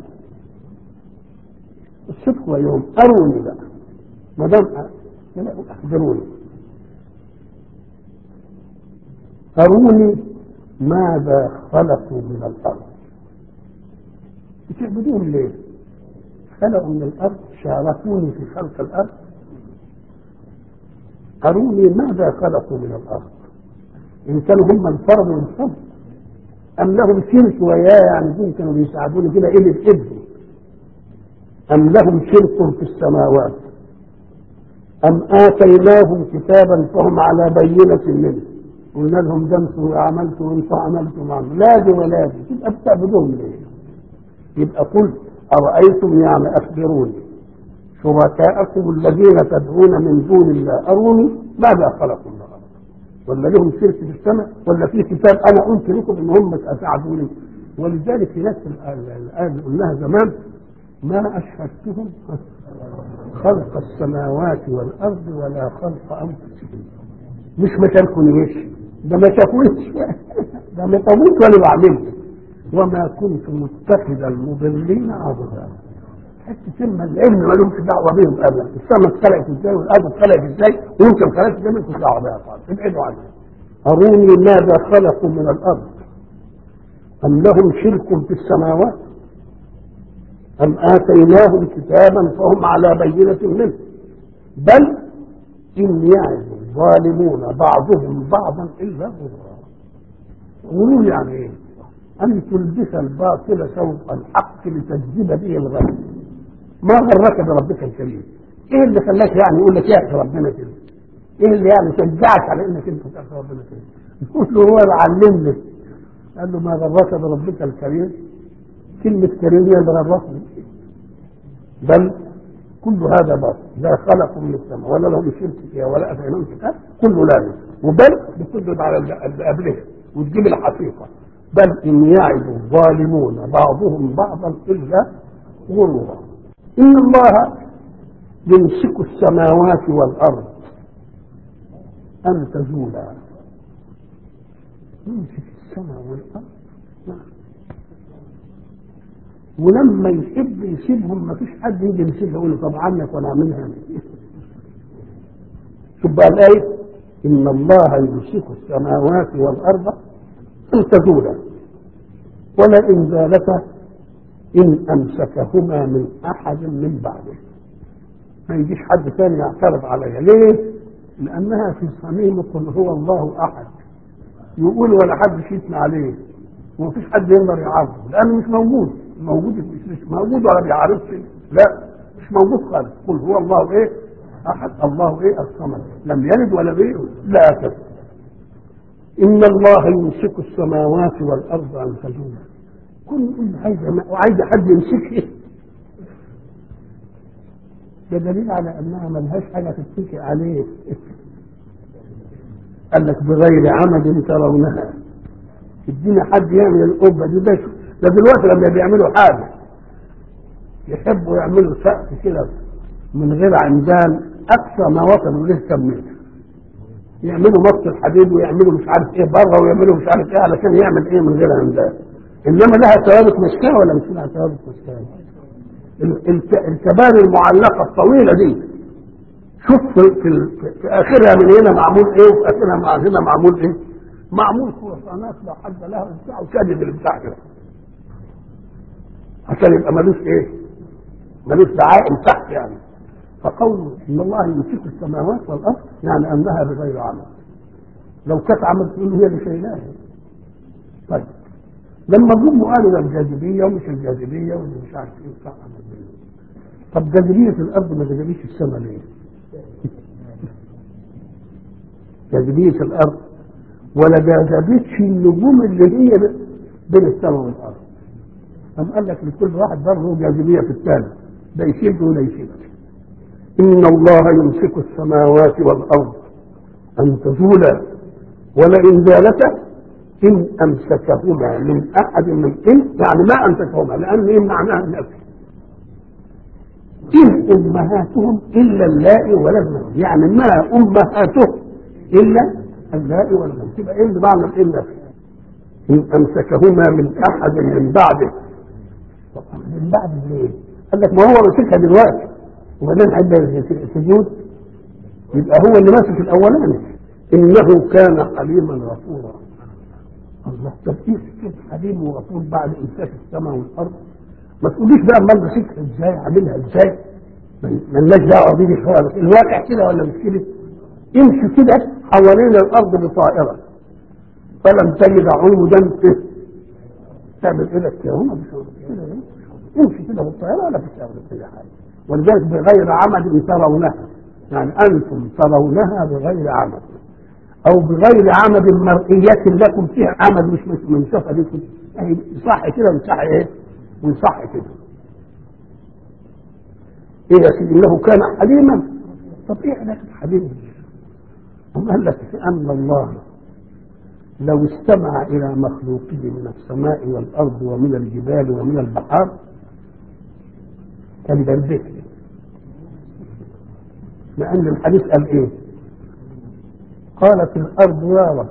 الصدق واليوم اروني بقى ما دام اخبروني اروني ماذا خلقوا من الارض بتعبدوهم ليه خلقوا من الارض شاركوني في خلق الارض اروني ماذا خلقوا من الارض ان كانوا هم الفرد والفرد ام لهم شرك وياه يعني دول كانوا بيساعدوني كده ايه الابن ام لهم شرك في السماوات ام اتيناهم كتابا فهم على بينه منه قلنا لهم ده انتوا عملتوا وانتوا عملتوا معهم لا دي ولا دي تبقى بتعبدوهم ليه؟ يبقى قل ارايتم يعني اخبروني شركاءكم الذين تدعون من دون الله اروني ماذا خلقوا من الارض ولا لهم شرك في السماء ولا في كتاب انا قلت لكم ان هم اساعدوني ولذلك في نفس الايه اللي قلناها زمان ما اشهدتهم خلق السماوات والارض ولا خلق انفسهم مش ما شاركونيش ده ما شافوش ده ما طبوش ولا بعملت وما كنت متخذ المضلين عضدا حتى كلمة العلم ما لهمش دعوة بهم ابدا السماء اتخلقت ازاي والارض اتخلقت ازاي وانت اتخلقت ازاي مالكش دعوة بها خالص ابعدوا عنها أروني ماذا خلقوا من الأرض أم لهم شرك في السماوات أم آتيناهم كتابا فهم على بينة منه بل إن يعد الظالمون بعضهم بعضا إلا غرورا غرور يعني إيه؟ أن تلبس الباطل سوء الحق لتجذب به الغيب ما غرك بربك الكريم ايه اللي خلاك يعني يقول لك يا ربنا كده ايه اللي يعني شجعك على انك انت تعرف ربنا كده يقول له هو اللي علمني قال له ما غرك بربك الكريم كلمة كريم هي اللي غرتني بل كل هذا باطل لا خلق من السماء ولا لهم شرك فيها ولا اتيناهم كتاب كله لازم وبل بتكذب على اللي قبله وتجيب الحقيقه بل ان يعد الظالمون بعضهم بعضا الا غرورا ان الله يمسك السماوات والارض ان تزولا يمسك السماء والارض نعم ولما يحب يسيبهم ما فيش حد يجي يمسكها يقول له طب عنك وانا اعملها شوف بقى الايه ان الله يمسك السماوات والارض ان تزولا ولئن زالتا ان امسكهما من احد من بعده ما يجيش حد ثاني يعترض عليها ليه؟ لانها في صميم قل هو الله احد يقول ولا حد يثنى عليه وما فيش حد يقدر يعارضه لانه مش موجود موجود مش, مش موجود ولا بيعارضش لا مش موجود خالص قل هو الله ايه احد الله ايه الصمد لم يلد ولا يولد لا أكد ان الله يمسك السماوات والارض ان تزولا كل عايزه وعايزه حد يمسكها ده دليل على انها ملهاش حاجه تتكئ عليه قال لك بغير عمد ترونها ادينا حد يعمل القبه دي ده ده دلوقتي لما بيعملوا حاجه يحبوا يعملوا سقف كده من غير عمدان اقصى ما وصلوا له كم متر يعملوا مص الحديد ويعملوا مش عارف ايه بره ويعملوا مش عارف ايه علشان يعمل ايه من غير عمدان انما لها ثوابت مسكنه ولا مش لها ثوابت مسكنه الكباري المعلقه الطويله دي شوف في, في, في اخرها من هنا معمول ايه وفي اخرها مع هنا معمول ايه معمول خرسانات لا حد لها وبتاع وشادد البتاع كده عشان يبقى ملوش ايه ملوش دعائم تحت يعني فقوله ان الله يمسك السماوات والارض يعني انها بغير عمل لو كانت عمل تقول هي اللي شايلاها طيب لما جم قالوا الجاذبيه ومش الجاذبيه واللي مش عارف ايه وبتاع طب جاذبيه الارض ما جاذبيش السماء ليه؟ جاذبيه الارض ولا جاذبتش النجوم اللي هي بين السماء والارض أم قال لك لكل واحد برضه جاذبيه في الثاني ده يشد ولا يشد إن الله يمسك السماوات والأرض أن تزولا ولئن زالتا إن أمسكهما من أحد من إن يعني ما أمسكهما لأن إن معناها النفي إن أمهاتهم إلا اللائي ولدنا يعني ما أمهاتهم إلا اللائي ولدنا تبقى إن بمعنى الإن إن أمسكهما من أحد من بعده طبعا من بعد ليه؟ قال لك ما هو مسكها دلوقتي وبعدين حد سجود يبقى هو اللي ماسك الاولاني انه كان حليما غفورا الله طب ايه كده حليم وغفور بعد امساك السماء والارض ما تقوليش بقى امال ماسكها ازاي عاملها ازاي مالناش دعوه بيه خالص الواقع كده ولا مش كده امشي كده حوالين الارض بطائره فلم تجد عمدا تعمل ايه لك يا هم كده امشي كده بالطائره ولا بتعمل اي حاجه ولذلك بغير عمد ترونها يعني انتم ترونها بغير عمد او بغير عمد مرئية لكم فيها عمد مش منشفة لكم يعني صح كده وصح ايه وصح كده ايه يا سيدي انه كان حليما طب ايه علاقة حليم أم قال لك ان الله لو استمع الى مخلوقه من السماء والارض ومن الجبال ومن البحار كان بلبك لأن الحديث قال إيه؟ قالت الأرض يا رب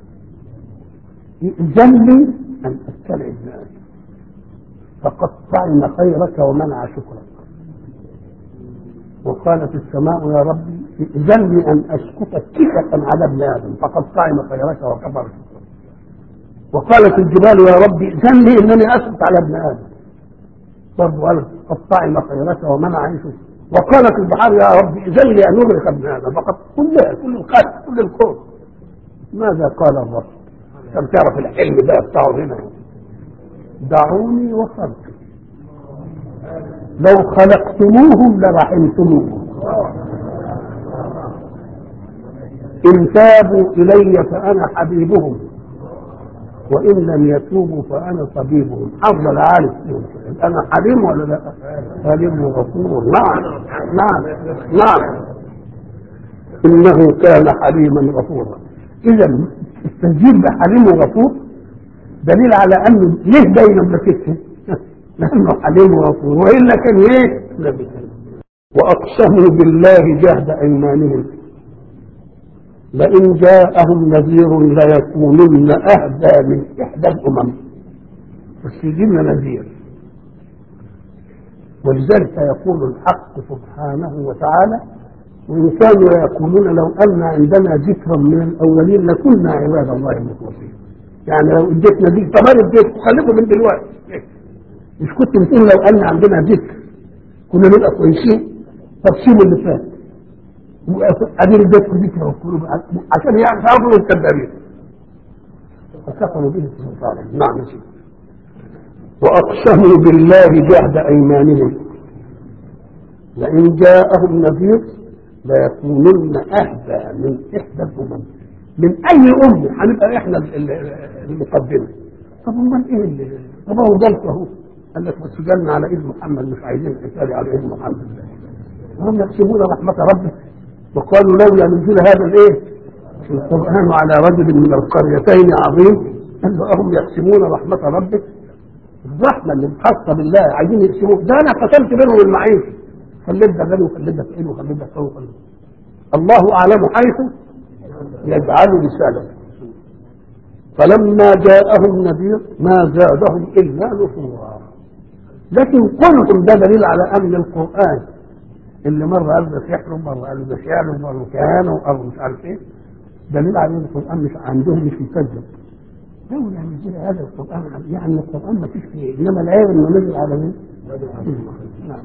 ائذن لي أن أستلع ابن آدم فقطعن خيرك ومنع شكرك وقالت السماء يا ربي إذن لي أن أسقط كفة على ابن آدم فقد طعم خيرك وكفر وقالت الجبال يا ربي إذن لي أنني أسقط على ابن آدم برضه قالت قد طعم خيرك ومنع عيشه وقالت البحار يا ربي إذن لي أن أغرق ابن آدم فقد كلها كل الخلق كل الكون ماذا قال الرب عشان تعرف الحلم بقى بتاعه هنا دعوني وخلقي لو خلقتموهم لرحمتموهم إن تابوا إلي فأنا حبيبهم وإن لم يتوبوا فأنا طبيبهم أفضل عارف فيهم أنا حليم ولا لا؟ حليم وغفور نعم نعم نعم إنه كان حليما غفورا إذا التسجيل بحليم وغفور دليل على أنه ليه دايما بكتب لأنه حليم وغفور وإلا كان إيه؟ نبي وأقسموا بالله جهد أيمانهم لئن جاءهم نذير ليكونن أهدى من إحدى الأمم بس يجينا نذير ولذلك يقول الحق سبحانه وتعالى وإن كانوا يقولون لو أن عندنا ذكرا من الأولين لكنا عباد الله المخلصين يعني لو اديتنا ذكر طب انا اديت خليكم من دلوقتي مش كنت بتقول لو أن عندنا ذكر كنا نبقى كويسين طب سيبوا اللي فات أدير اديتكم ذكر وقلوب عشان يعني تعرفوا الكذابين فكفروا به سلطانا نعم سيدي وأقسموا بالله جهد أيمانهم لئن جاءهم نذير ليكونن أهدى من إحدى الأمم من أي أمة هنبقى إحنا المقدمة طب أمال إيه اللي طب هو جالس أهو قال لك بس جالنا على إذن محمد مش عايزين حسابي على إذن محمد وهم يقسمون رحمة ربك وقالوا لولا نزل هذا الإيه القرآن على رجل من القريتين عظيم قال له أهم يقسمون رحمة ربك الرحمة اللي خاصة بالله عايزين يقسموه ده أنا قتلت بينهم المعيشة خليت ده غني وخليت ده فقير وخليت ده قوي وخليت الله أعلم حيث يجعل رسالته فلما جاءهم نذير ما زادهم إلا نفورا لكن قلهم ده دليل على أن القرآن اللي مرة قال ده سحر ومرة قال ده شعر ومرة كهانة ومرة مش عارف إيه دليل على أن القرآن مش عندهم مش مكذب لو يعني نزل هذا القرآن يعني القرآن ما فيش فيه إنما العيب إنه نزل على مين؟ نعم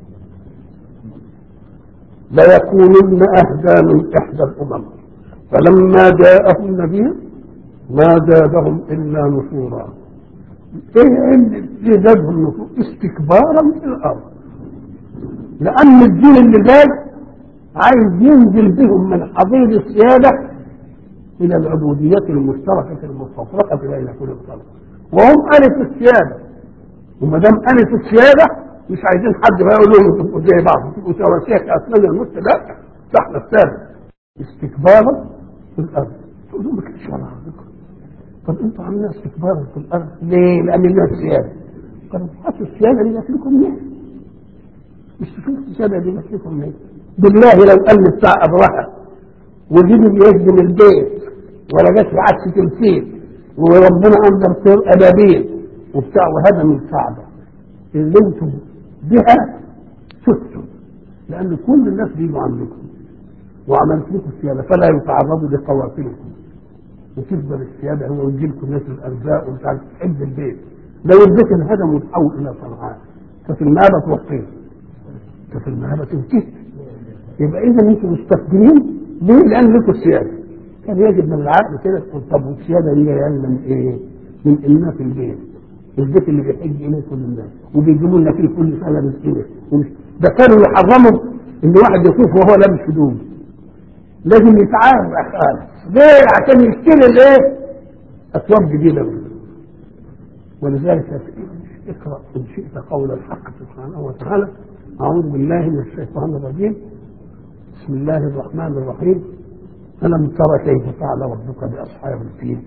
ليكونن أهدى من إحدى الأمم فلما جاءهم نبي ما زادهم إلا نفورا إيه اللي زادهم نفور استكبارا في الأرض لأن الدين اللي جاي عايز ينزل بهم من حضيض السيادة إلى العبودية المشتركة المستفرقة بين كل الخلق وهم ألف السيادة وما دام ألف السيادة مش عايزين حد بقى يقول لهم تبقوا زي بعض تبقوا سواسية كأسنان المسك لا احنا الثالث استكبارا في الأرض تقول لهم ما كانش ولا عندكم طب انتوا عاملين استكبارا في الأرض ليه؟ لأن لنا السيادة طب هاتوا السيادة دي جات لكم ليه؟ مش تشوفوا السيادة دي جات لكم ليه؟ بالله لو قال بتاع أبرهة وجيب يهدم البيت ولا جت عكس تمثيل وربنا انزل طير ابابيل وبتاع وهدم الكعبه اللي انتم بها فتم لان كل الناس بيجوا عندكم وعملت لكم السياده فلا يتعرضوا لقوافلكم وتفضل السياده هو ويجي لكم ناس الارزاق ومش عارف تحب البيت لو البيت انهدم وتحول الى صنعاء ففي المهبه تروح فين؟ ففي المهبه تنتهي يبقى اذا انتم مستقبلين ليه؟ لان لكم السياده كان يجب من العقل كده تقول طب والسياده دي جايه لنا من ايه؟ من اننا في البيت البيت اللي بيحج اليه كل الناس وبيجيبوا لنا فيه كل سنه رزقنا ده كانوا يحرموا ان واحد يطوف وهو لابس هدوم لازم يتعامل خالص ليه؟ عشان يشتري الايه؟ اثواب جديده منه ولذلك اقرا ان شئت قول الحق سبحانه وتعالى اعوذ بالله من الشيطان الرجيم بسم الله الرحمن الرحيم ألم ترى كيف فعل ربك بأصحاب الفيل؟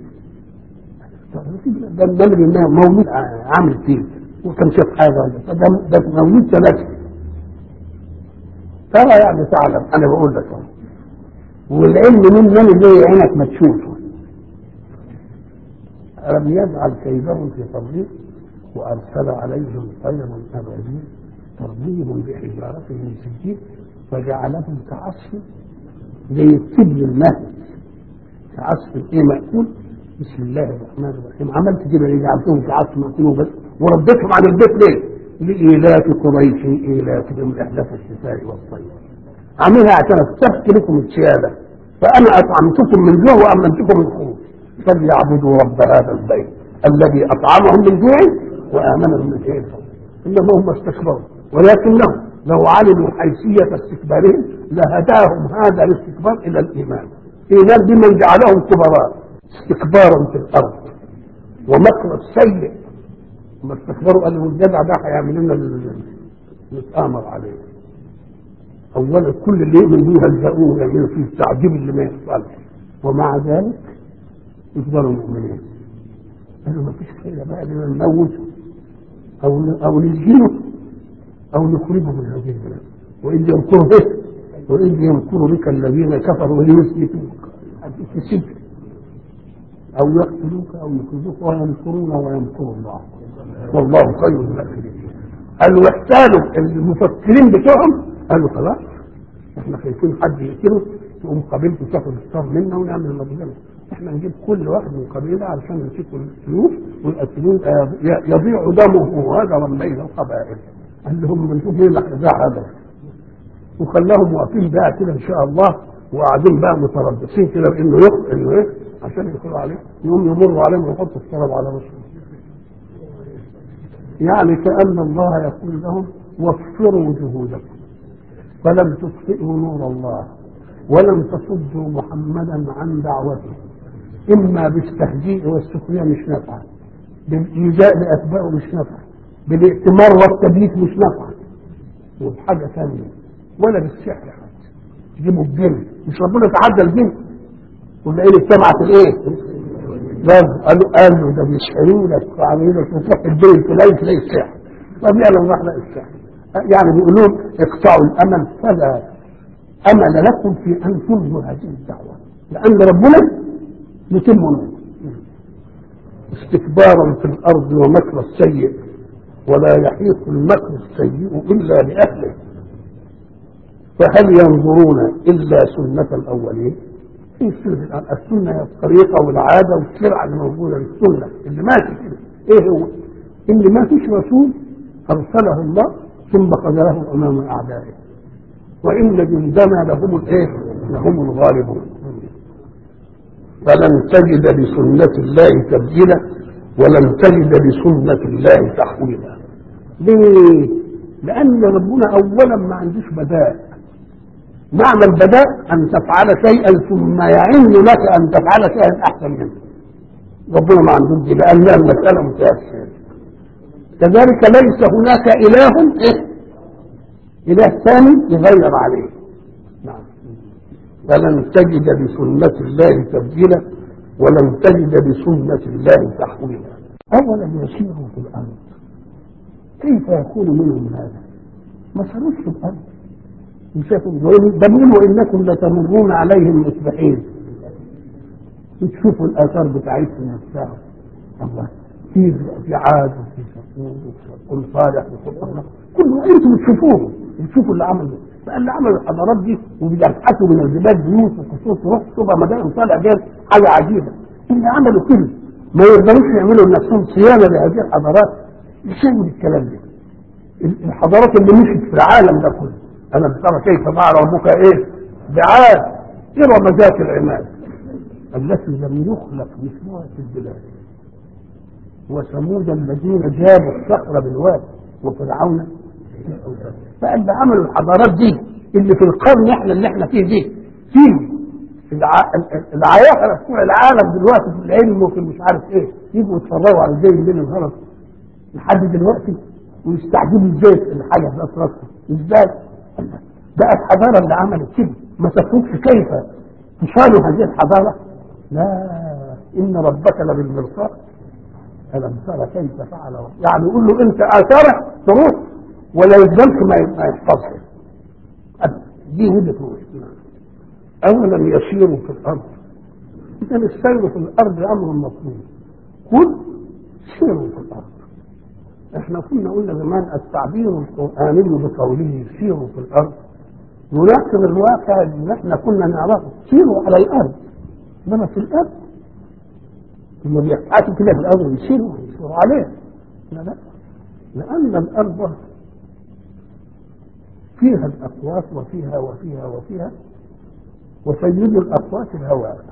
ده النمر مولود عامل فيل وكان شاف حاجة ده ده مولود ثلاثة ترى يعني تعلم أنا بقول لك أهو والعلم من من زي عينك ما تشوفه ألم يجعل كيدهم في تضليل وأرسل عليهم طيرا أبابيل ترميهم بحجارة من سجيل فجعلهم كعصف زي التبن المهد كعصف ايه مأكول بسم الله الرحمن الرحيم عملت كده ليه جعلتهم كعصف مأكول وبس وردتهم عن البيت ليه؟ لإيلاف قريش إيلافهم رحلة الشتاء والصيف عاملها عشان استبت لكم السيادة فأنا أطعمتكم من جوع وأمنتكم من خوف فليعبدوا رب هذا البيت الذي أطعمهم من جوع وآمنهم من خير إنما هم استكبروا ولكنهم لو علموا حيثية استكبارهم لهداهم هذا الاستكبار إلى الإيمان إيمان بمن جعلهم كبراء استكبارا في الأرض ومكر السيء لما استكبروا قالوا الجدع ده هيعمل لنا ال- نتآمر عليه اولا كل اللي يؤمن به يهزئوه ويعملوا فيه التعذيب اللي ما يحصلش ومع ذلك يفضلوا مؤمنين قالوا ما فيش خير بقى لنا نموته او ن- او نسجنه او نخرجه من هذه البلاد واذ يمكر به واذ يمكر بك الذين كفروا ليثبتوك في السجن او يقتلوك او يخرجوك ويمكرون ويمكر الله والله خير الماكرين قالوا احتالوا المفكرين بتوعهم قالوا خلاص احنا خايفين حد يقتله تقوم قبيلته تاخد الثار منا ونعمل المظلمه احنا نجيب كل واحد من قبيله علشان يمسكوا السيوف ويقتلوه آه، يضيع دمه هذا بين القبائل قال لهم بنشوف ايه اللي هيضيع هذا وخلاهم واقفين بقى كده ان شاء الله وقاعدين بقى متربصين كده بانه يخ انه ايه عشان يدخلوا عليه يوم يمروا عليهم ويحطوا الشرب على راسهم يعني كأن الله يقول لهم وفروا جهودكم فلم تطفئوا نور الله ولم تصدوا محمدا عن دعوته إما بالتهجيء والسخرية مش نافعة بالإيذاء لأتباعه مش نافعة بالائتمار والتبييت مش نافعة وبحاجة ثانية ولا بالسحر حتى تجيبوا الجن مش ربنا تعدى الجن ولا ايه اجتمعت الايه؟ لازم قالوا قالوا ده بيسحروا لك وعاملين لك وتروح البيت تلاقي تلاقي السحر طب يعلم راح لا السحر يعني بيقولون اقطعوا الامل فلا امل لكم في ان تنهوا هذه الدعوه لان ربنا يتم نوره استكبارا في الارض ومكر السيء ولا يحيق المكر السيء الا لاهله فهل ينظرون الا سنه الاولين في السنة السنة هي الطريقة والعادة والشرع اللي موجودة السنة اللي ماشي كده ايه هو؟ اللي ما فيش رسول ارسله الله ثم قدره امام اعدائه وان جندنا لهم الايه؟ لهم الغالبون فلن تجد لسنة الله تبديلا ولن تجد لسنة الله تحويلا ليه؟ لأن ربنا أولا ما عندوش بدائل معنى البداء أن تفعل شيئا ثم يعن لك أن تفعل شيئا أحسن منه ربنا ما عندوش دي لأن المسألة متأثرة كذلك ليس هناك إله إيه؟ إله ثاني يغير عليه نعم فلن تجد لسنة الله تبديلا ولن تجد لسنة الله تحويلا أولا يسيروا في الأرض كيف يكون منهم هذا؟ ما ساروش في الأرض وشافوا ده بيقولوا انكم لتمرون عليهم مصبحين وتشوفوا الاثار بتاعتهم نفسها الله في في عاد وفي ثمود وفي صالح وفي كله انتم بتشوفوه بتشوفوا اللي عملوا فاللي عملوا الحضارات دي وبيبحثوا من الجبال بيوت وقصور تروح تبقى مدائن صالح دي حاجه عجيبه اللي عملوا كده ما يقدروش يعملوا لنفسهم صيانه لهذه الحضارات يسووا الكلام ده الحضارات اللي مشت في العالم ده كله ألم ترى كيف فعل ربك إيه؟ بعاد إرم ذات العماد التي لم يخلق مثلها في البلاد وثمود الذين جابوا الصخر بالواد وفرعون فاللي عملوا الحضارات دي اللي في القرن احنا اللي احنا فيه دي فيه العياقرة بتوع العالم دلوقتي في العلم وفي مش عارف ايه يجوا يتفرجوا على زي الليل الغلط لحد دلوقتي ويستعجبوا ازاي الحاجه في اطرافهم ازاي بقت حضارة اللي عملت كده ما تفهمش كيف تصانوا هذه الحضارة لا إن ربك لبالمرصاد ألم ترى كيف فعل ربك يعني يقول له أنت آثارك تروح ولا يلزمك ما يحفظها دي وجهة أولا يسيروا في الأرض إذا السير في الأرض أمر مطلوب قل سيروا في الأرض احنا كنا قلنا زمان التعبير القرآني بقوله سيروا في الأرض يناقض الواقع اللي احنا كنا نعرفه سيروا على الارض انما في الارض هم بيبحثوا كده في الارض ويسيروا ويسيروا عليه لا لا لان الارض فيها الاقوات وفيها وفيها وفيها وسيد الاقوات الهواء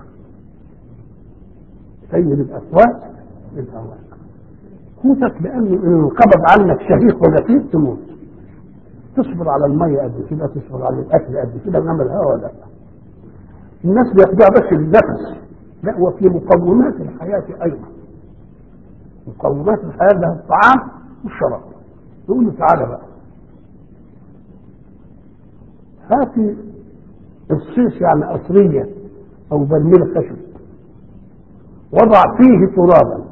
سيد الاقوات الهواء موتك لان ان انقبض عنك شهيق وجفيف تموت تصبر على الميه قد كده تصبر على الاكل قد كده انما الهواء لا الناس بياخدوها بس النفس لا وفي مقومات الحياه ايضا مقومات الحياه ده الطعام والشراب يقول له تعالى بقى هاتي الصيص يعني قصريه او برميل خشب وضع فيه ترابا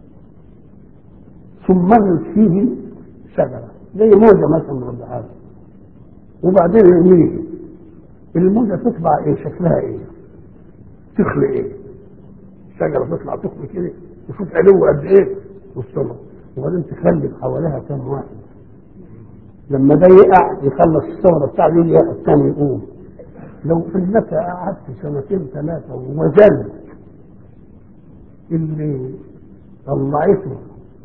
ثم فيه شجره زي موجه مثلا ولا حاجه وبعدين يرميه الموجه تطلع ايه شكلها ايه تخلق ايه شجره تطلع تخلق كده وشوف علو قد ايه والسماء وبعدين تخلي حواليها كم واحد لما ده يقع يخلص الثوره بتاعه يجي الثاني يقوم لو انك قعدت سنتين ثلاثه وزلت اللي طلعته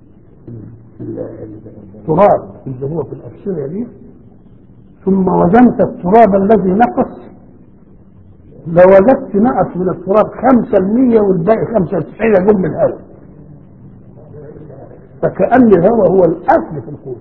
التراب اللي هو في الأبصرة دي ثم وزنت التراب الذي نقص لوجدت نقص من التراب خمسة المية والباقي خمسة وتسعين يجم من الهواء فكأن الهواء هو الأصل في القوت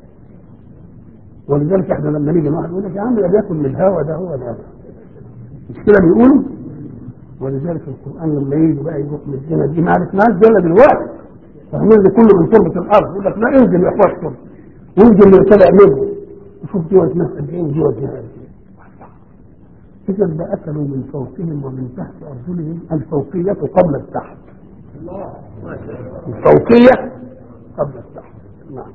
ولذلك احنا لما نيجي واحد يقول لك يا عم ده بياكل من الهواء ده هو الهواء مش كده بيقولوا ولذلك القرآن لما يجي بقى يروح من الدنيا دي ما عرفناش دول دلوقتي فاهمين اللي كله من تربة الأرض يقول لك لا انزل يا اخواتكم وانزل اللي طلع منه وشوف جوة ناس قد ايه وجوة ناس قد ايه إذا ده أكلوا من فوقهم ومن تحت أرجلهم الفوقية قبل التحت الفوقية قبل التحت نعم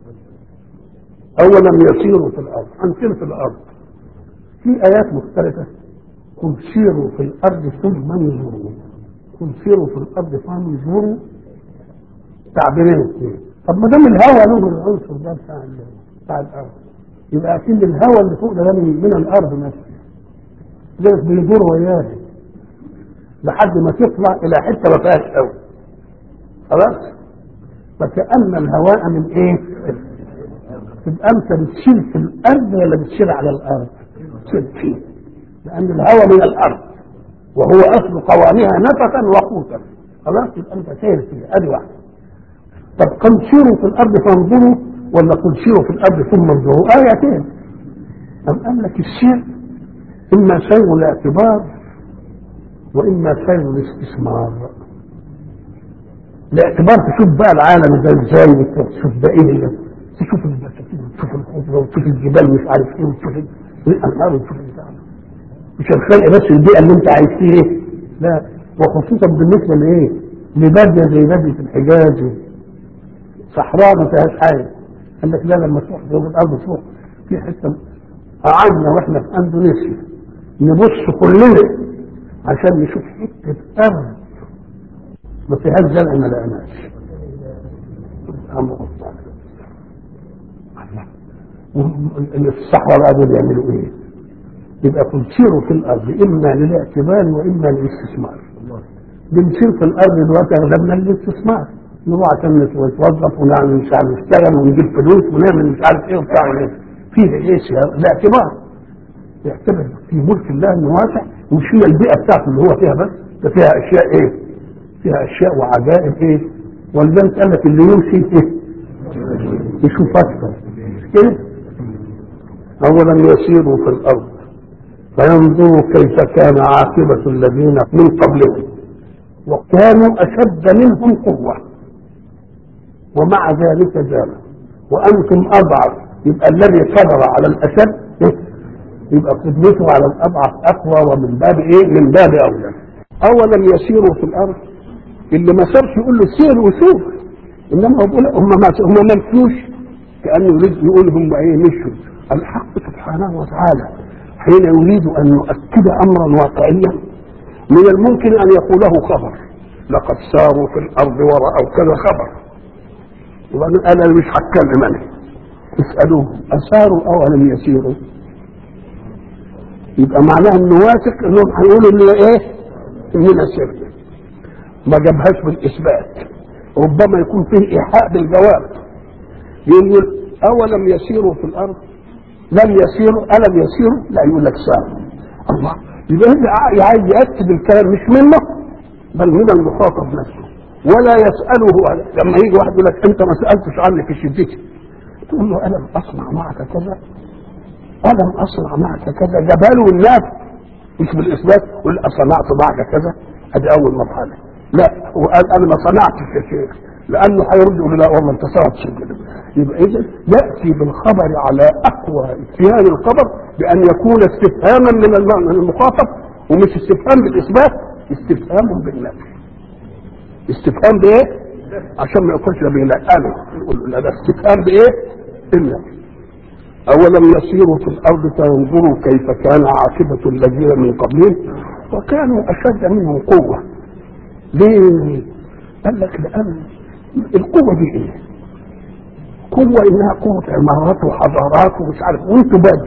أولا يسيروا في الأرض أمثلة في الأرض في آيات مختلفة قل سيروا في الأرض ثم انظروا قل سيروا في الأرض فانظروا تعبيرين اثنين طب ما دام الهواء له العنصر ده بتاع بتاع الارض يبقى اكيد الهواء اللي فوق ده من, من الارض نفسه ذلك بيدور وياه لحد ما تطلع الى حته ما فيهاش هواء خلاص فكأن الهواء من ايه؟ تبقى انت بتشيل في الارض ولا بتشيل على الارض؟ تشيل فيه لان الهواء من الارض وهو اصل قوامها نفسا وقوتا خلاص يبقى انت سير فيه ادي واحده طب قل سيروا في الارض فانظروا ولا قل سيروا في الارض ثم انظروا ايتين أم قال لك السير اما سير الاعتبار واما سير الاستثمار الاعتبار تشوف بقى العالم ده ازاي وتشوف ده ايه ده تشوف البساتين وتشوف الخضره وتشوف الجبال مش عارف ايه وتشوف الانهار وتشوف البتاع مش الخلق بس البيئه اللي انت عايش فيها لا وخصوصا بالنسبه لايه؟ لباديه زي باديه الحجاز صحراء ما فيهاش حاجه قال لك لا لما تروح فوق الارض فوق في حته قعدنا واحنا في اندونيسيا نبص كلنا عشان نشوف حته ارض ما فيهاش زرع ما لقيناش اللي في الصحراء بقى دول يعملوا ايه؟ يبقى تسيروا في الارض اما للاعتبار واما للاستثمار بنسير في الارض دلوقتي اغلبنا للاستثمار نروح عشان نتوظف ونعمل مش عارف نشتغل ونجيب فلوس ونعمل مش عارف ايه وبتاع ايه فيه ايه الاعتبار يعتبر في ملك الله انه واسع ومش هي البيئه بتاعته اللي هو فيها بس ده فيها اشياء ايه؟ فيها اشياء وعجائب ايه؟ ولذلك قال لك اللي يمشي ايه؟ يشوف اكثر كده اولا يسيروا في الارض فينظروا كيف كان عاقبه الذين من قبلهم وكانوا اشد منهم قوه ومع ذلك زالوا وانتم اضعف يبقى الذي قدر على الاشد يبقى قدرته على الاضعف اقوى ومن باب ايه؟ من باب اولى. اولا يسيروا في الارض اللي ما سارش يقول له سير وشوف انما هو بيقول هم ما هم ما مشوش كانه يريد يقول هم ايه مشوا الحق سبحانه وتعالى حين يريد ان يؤكد امرا واقعيا من الممكن ان يقوله خبر لقد ساروا في الارض وراوا كذا خبر وبعدين انا مش هتكلم انا اسالوهم اساروا او لم يسيروا يبقى معناها انه واثق انهم هيقولوا ان ايه؟ اننا سرنا ما جابهاش بالاثبات ربما يكون فيه ايحاء بالجواب يقول اولم يسيروا في الارض لم يسيروا الم يسيروا لا يقول لك سار الله يبقى هنا عايز ياكد الكلام مش منه بل من المخاطب نفسه ولا يساله لما يجي واحد يقول لك انت ما سالتش عني في شدتي تقول له الم اصنع معك كذا الم اصنع معك كذا جباله الناس مش بالاثبات يقول اصنعت معك كذا ادي اول مرحله لا وقال انا ما صنعتش يا شيخ لانه هيرد يقول لا والله انت صنعت كده يبقى اذا ياتي بالخبر على اقوى اتيان الخبر بان يكون استفهاما من المخاطب ومش استفهام بالاثبات استفهام بالنفي استفهام بايه؟ عشان ما يقولش لا انا يقول لا ده استفهام بايه؟ بالنفي أولم يسيروا في الأرض فينظروا كيف كان عاقبة الذين من قبلهم وكانوا أشد منهم قوة ليه؟ قال لك لأن القوة دي إيه؟ قوة إنها قوة عمارات وحضارات ومش عارف وأنتوا بدر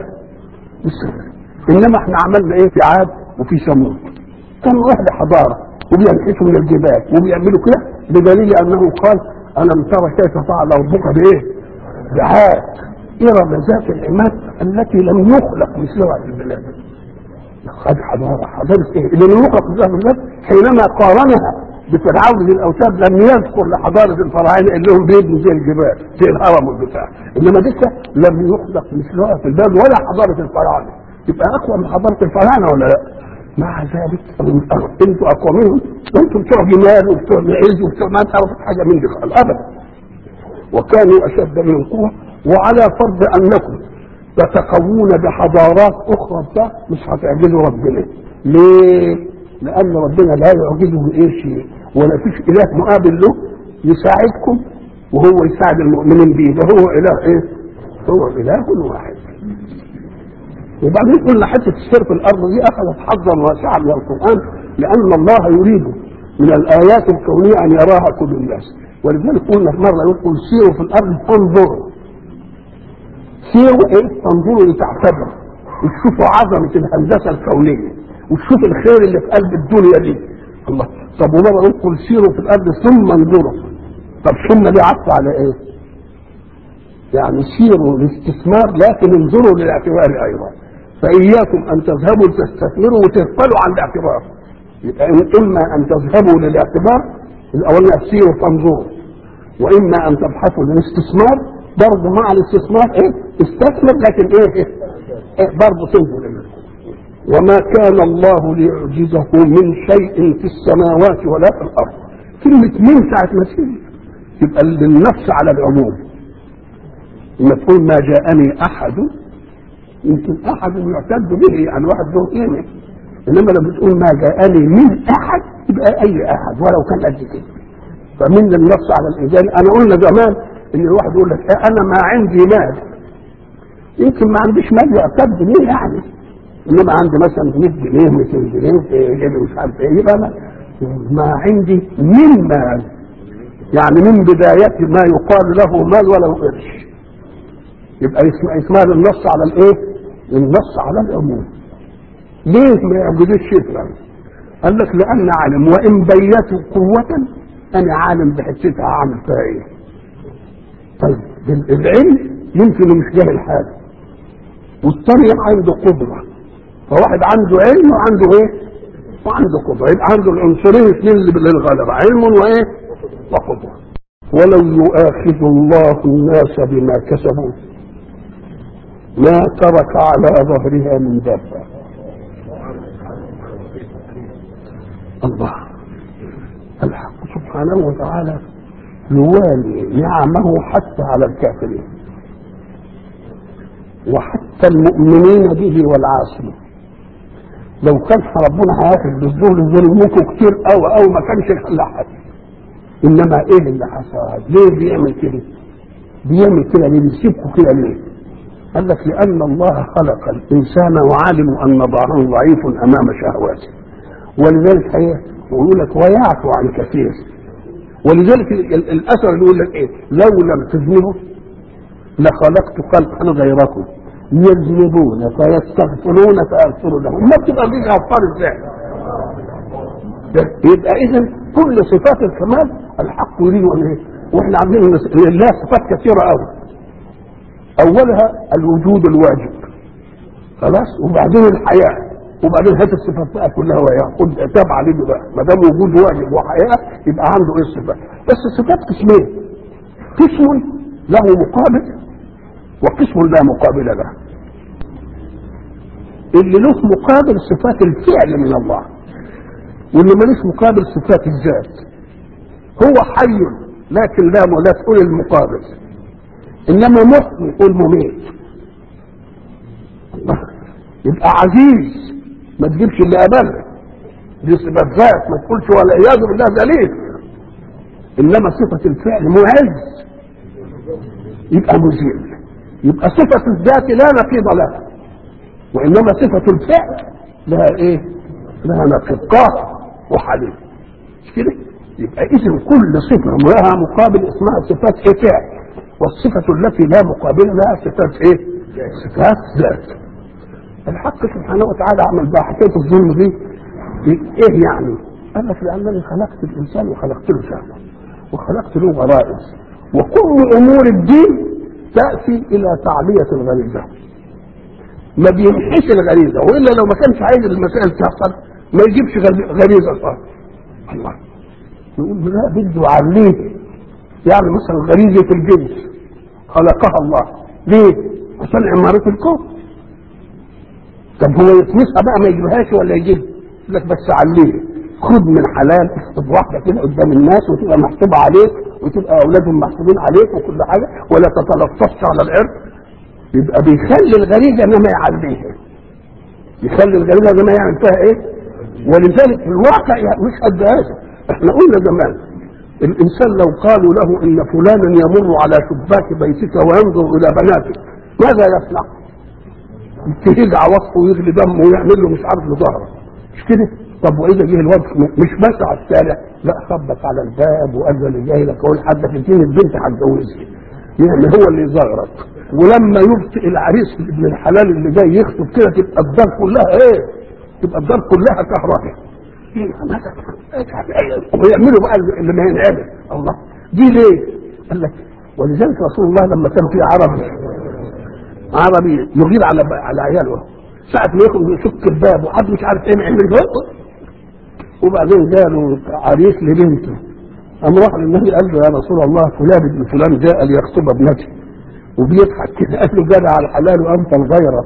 إنما إحنا عملنا إيه في عاد وفي ثمود كانوا أهل حضارة وبينحتوا من الجبال وبيعملوا كده بدليل أنه قال ألم ترى كيف فعل ربك بإيه؟ بعاد إرم ذات العماد التي لم يخلق مثلها في البلاد قد حضارة حضارة إيه؟ اللي لم يخلق مثلها في البلاد حينما قارنها بفرعون ذي الأوتاد لم يذكر لحضارة الفراعنة اللي هم بيبنوا زي الجبال زي الهرم والبتاع إنما دي لم يخلق مثلها في البلاد ولا حضارة الفراعنة يبقى أقوى من حضارة الفراعنة ولا لا؟ مع ذلك انتوا اقوى منهم انتوا بتوع جمال وبتوع معز وبتوع ما تعرفوا حاجه من دي ابدا وكانوا اشد من قوه وعلى فرض انكم تتقوون بحضارات اخرى بتاع مش هتعجزوا ربنا ليه؟ لان ربنا لا يعجزه ايه شيء ولا فيش اله مقابل له يساعدكم وهو يساعد المؤمنين به ده هو اله ايه؟ هو اله واحد وبعدين قلنا حته السير في الارض دي اخذت حظا واسعا من القران لان الله يريد من الايات الكونيه ان يراها كل الناس ولذلك قلنا مره يقول سيروا في الارض فانظروا سيروا ايه تنظروا لتعتبروا وتشوفوا عظمه الهندسه الكونيه وتشوفوا الخير اللي في قلب الدنيا دي الله طب ومره يقول سيروا في الارض ثم انظروا طب ثم دي عطف على ايه؟ يعني سيروا الاستثمار لكن انظروا للاعتبار ايضا فاياكم ان تذهبوا تستثمروا وتغفلوا عن الاعتبار يبقى اما ان تذهبوا للاعتبار الاولاني سيروا فانظروا واما ان تبحثوا للاستثمار برضه مع الاستثمار ايه استثمر لكن ايه, إيه, إيه برضه تنظر وما كان الله ليعجزه من شيء في السماوات ولا في الارض كلمه من ساعه ما تيجي يبقى النص على العموم لما تقول ما جاءني احد يمكن احد يعتد به يعني واحد له قيمه انما لما تقول ما جاءني من احد يبقى اي احد ولو كان قد كده فمن النص على الايجاد انا قلنا زمان ان الواحد يقول لك إيه انا ما عندي مال يمكن ما عنديش مال يعتد به يعني انما عندي مثلا 100 جنيه 200 جنيه جنيه مش عارف ايه يبقى ما, ما عندي من مال يعني من بداية ما يقال له مال ولو قرش يبقى اسمها النص على الايه؟ النص على العموم. ليه ما يعبدوش شفرا؟ قال لك لان عالم وان بيتوا قوة انا عالم بحتتها عامل فيها ايه؟ طيب العلم يمكن مش جاهل حاجه والثاني عنده قدرة فواحد عنده علم وعنده ايه؟ وعنده قدرة يبقى عنده العنصرين اثنين للغلبة علم وايه؟ وقدرة ولو يؤاخذ الله الناس بما كسبوا ما ترك على ظهرها من دابة الله الحق سبحانه وتعالى يوالي نعمه حتى على الكافرين وحتى المؤمنين به والعاصين لو كان ربنا هياخد بالظهر ظلمكم كتير او او ما كانش يخلى حد انما ايه اللي حصل ليه بيعمل كده بيعمل كده ليه بيسيبكم كده ليه قال لك لان الله خلق الانسان وعلم ان ظهره ضعيف امام شهواته ولذلك هي يقول لك ويعفو عن كثير ولذلك الاثر اللي يقول لك ايه لو لم تذنبوا لخلقت خلقا غيركم يذنبون فيستغفرون فيغفر لهم ما بتبقى فيك غفار ازاي يبقى اذا كل صفات الكمال الحق يريد ان ايه واحنا عاملين ان لله صفات كثيره قوي اولها الوجود الواجب خلاص وبعدين الحياه وبعدين هات الصفات بقى كلها وهي خد تابع ليه بقى ما دام وجود واجب وحياه يبقى عنده ايه الصفات بس الصفات قسمين قسم له مقابل وقسم لا مقابل له اللي له مقابل صفات الفعل من الله واللي ملوش مقابل صفات الذات هو حي لكن لا لا تقول المقابل انما محيي يقول مميت يبقى عزيز ما تجيبش اللي قبلها دي صفات ذات ما تقولش ولا عياذ بالله ذليل انما صفه الفعل معز يبقى مذل يبقى صفه الذات لا نقيض لها وانما صفه الفعل لها ايه لها نقيض قاطع وحليم مش كده يبقى اذا كل صفه لها مقابل اسمها صفات ايه فعل والصفه التي لا مقابل لها صفات ايه صفات ذات الحق سبحانه وتعالى عمل بقى حكايه الظلم دي ايه يعني؟ قال لك لانني خلقت الانسان وخلقت له شهوه وخلقت له غرائز وكل امور الدين تاتي الى تعليه الغريزه ما بيمحيش الغريزه والا لو ما كانش عايز المسائل تحصل ما يجيبش غريزه صار الله يقول لا بده يعليه يعني مثلا غريزه الجنس خلقها الله ليه؟ عشان عماره الكون طب هو يطمسها بقى ما يجيبهاش ولا يجيب يقول لك بس عليه خد من حلال اخطب واحده كده قدام الناس وتبقى محسوبه عليك وتبقى اولادهم محسوبين عليك وكل حاجه ولا تتلطفش على العرض يبقى بيخلي الغريزه انما يعليها يخلي الغريزه انما يعمل فيها ايه ولذلك في الواقع يعني مش قد هذا احنا قلنا زمان الانسان لو قالوا له ان فلانا يمر على شباك بيتك وينظر الى بناتك ماذا يصنع؟ يرجع وصفه ويغلي دمه ويعمل له مش عارف لظهره مش كده؟ طب واذا جه الوقت مش ماشي على الشارع لا خبط على الباب وقال له اللي جاي لك اقول حد اديني البنت هتجوزها يعني هو اللي يزغرط ولما يبطئ العريس ابن الحلال اللي جاي يخطب كده تبقى الدار كلها ايه؟ تبقى الدار كلها كهرباء ويعملوا بقى اللي ما ينعمل الله دي ليه؟ قال لك ولذلك رسول الله لما كان في عربي عربي يغير على على عياله ساعة ما يخرج يشك الباب وحد مش عارف ايه يعمل وبعدين جاله عريس لبنته قام راح للنبي قال له يا رسول الله فلان ابن فلان جاء ليخطب ابنتي وبيضحك كده قال له جدع على الحلال وانت الغيره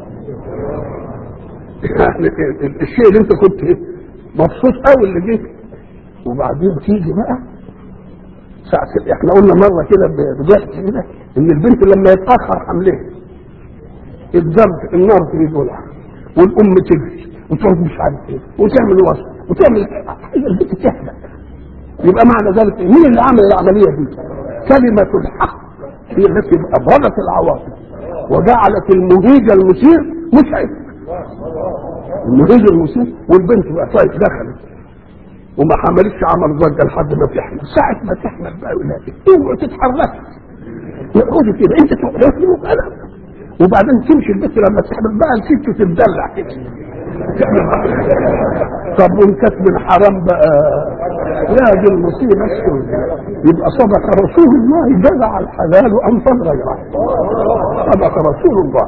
يعني الشيء اللي انت كنت مبسوط قوي اللي جه وبعدين تيجي بقى ساعة احنا قلنا مرة كده بضحك كده ان البنت لما يتأخر حملها الضرب النار في دولها والام تجري وتقعد مش عارف ايه وتعمل وصف وتعمل البنت تحلق يبقى معنى ذلك إيه؟ مين اللي عمل العمليه دي؟ كلمه الحق هي التي ابرزت العواطف وجعلت المهيج المثير متعب المهيج المثير والبنت بقى طيب دخلت وما حملتش عمل ضجه لحد ما تحمل ساعه ما تحمل بقى ولادك اوعوا تتحركوا يقعدوا كده انت تقعد انا وبعدين تمشي البنت لما تحمل بقى الست تتدلع كده طب وان كانت من حرام بقى لا دي المصيبه السوداء يبقى صدق رسول الله جزع الحلال وانصر غيره صدق رسول الله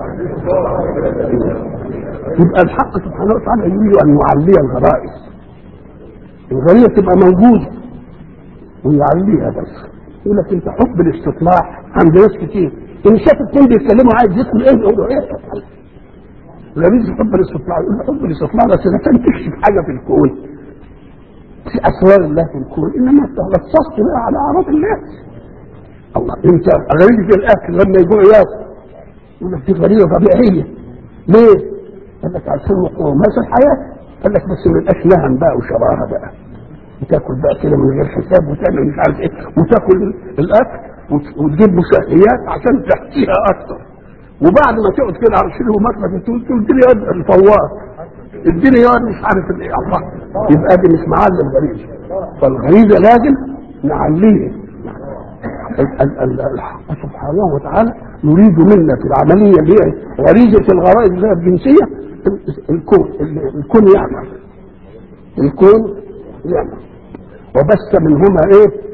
يبقى الحق سبحانه وتعالى يريد ان يعلي الغرائز الغريزه تبقى موجوده ويعليها بس يقول لك انت حب الاستطلاع عند ناس كتير ان شاف اتنين بيتكلموا عايز يدخل ايه يقول له ايه غريزه حب الاستطلاع يقول له حب الاستطلاع بس اذا كان تكشف حاجه في الكون في اسرار الله في الكون انما تلصصت بقى على اعراض الناس الله انت غريزه الاكل لما يجوع ياكل يقول لك دي غريزه طبيعيه ليه؟ قال لك عشان مقومات الحياه قال لك بس ما يبقاش نهم بقى وشراهه بقى وتاكل بقى كده من غير حساب وتعمل مش عارف ايه وتاكل الاكل وتجيب مسهيات عشان تحكيها اكتر وبعد ما تقعد كده على الشيل ومطلق تقول تقول اديني يد الفوار اديني يد مش عارف الايه الله يبقى دي مش معلم غريزه فالغريزه لازم نعليه الحق سبحانه وتعالى يريد منا في العمليه اللي هي غريزه الغرائز اللي هي الجنسيه الكون الكون يعمل الكون يعمل وبث منهما ايه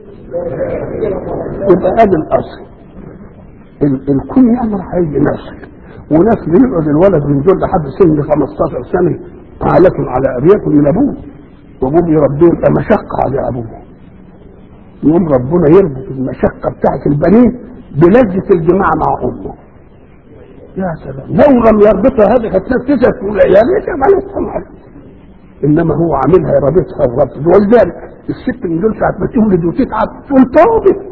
يبقى ادي الاصل ال- الكون يعمل هيجي نسل ونسل يقعد الولد من دول لحد سن 15 سنه عالة على ابيكم من ابوه وابوه يربيه يبقى مشقه على ابوه يقوم ربنا يربط المشقه بتاعت البنين بلذة الجماع مع امه يا سلام لو لم يربطها هذه هتنفذها تقول عيال ايش عملت سمعت انما هو عاملها يربطها الربط ولذلك الست من دول ساعه ما تولد وتتعب تقول توبه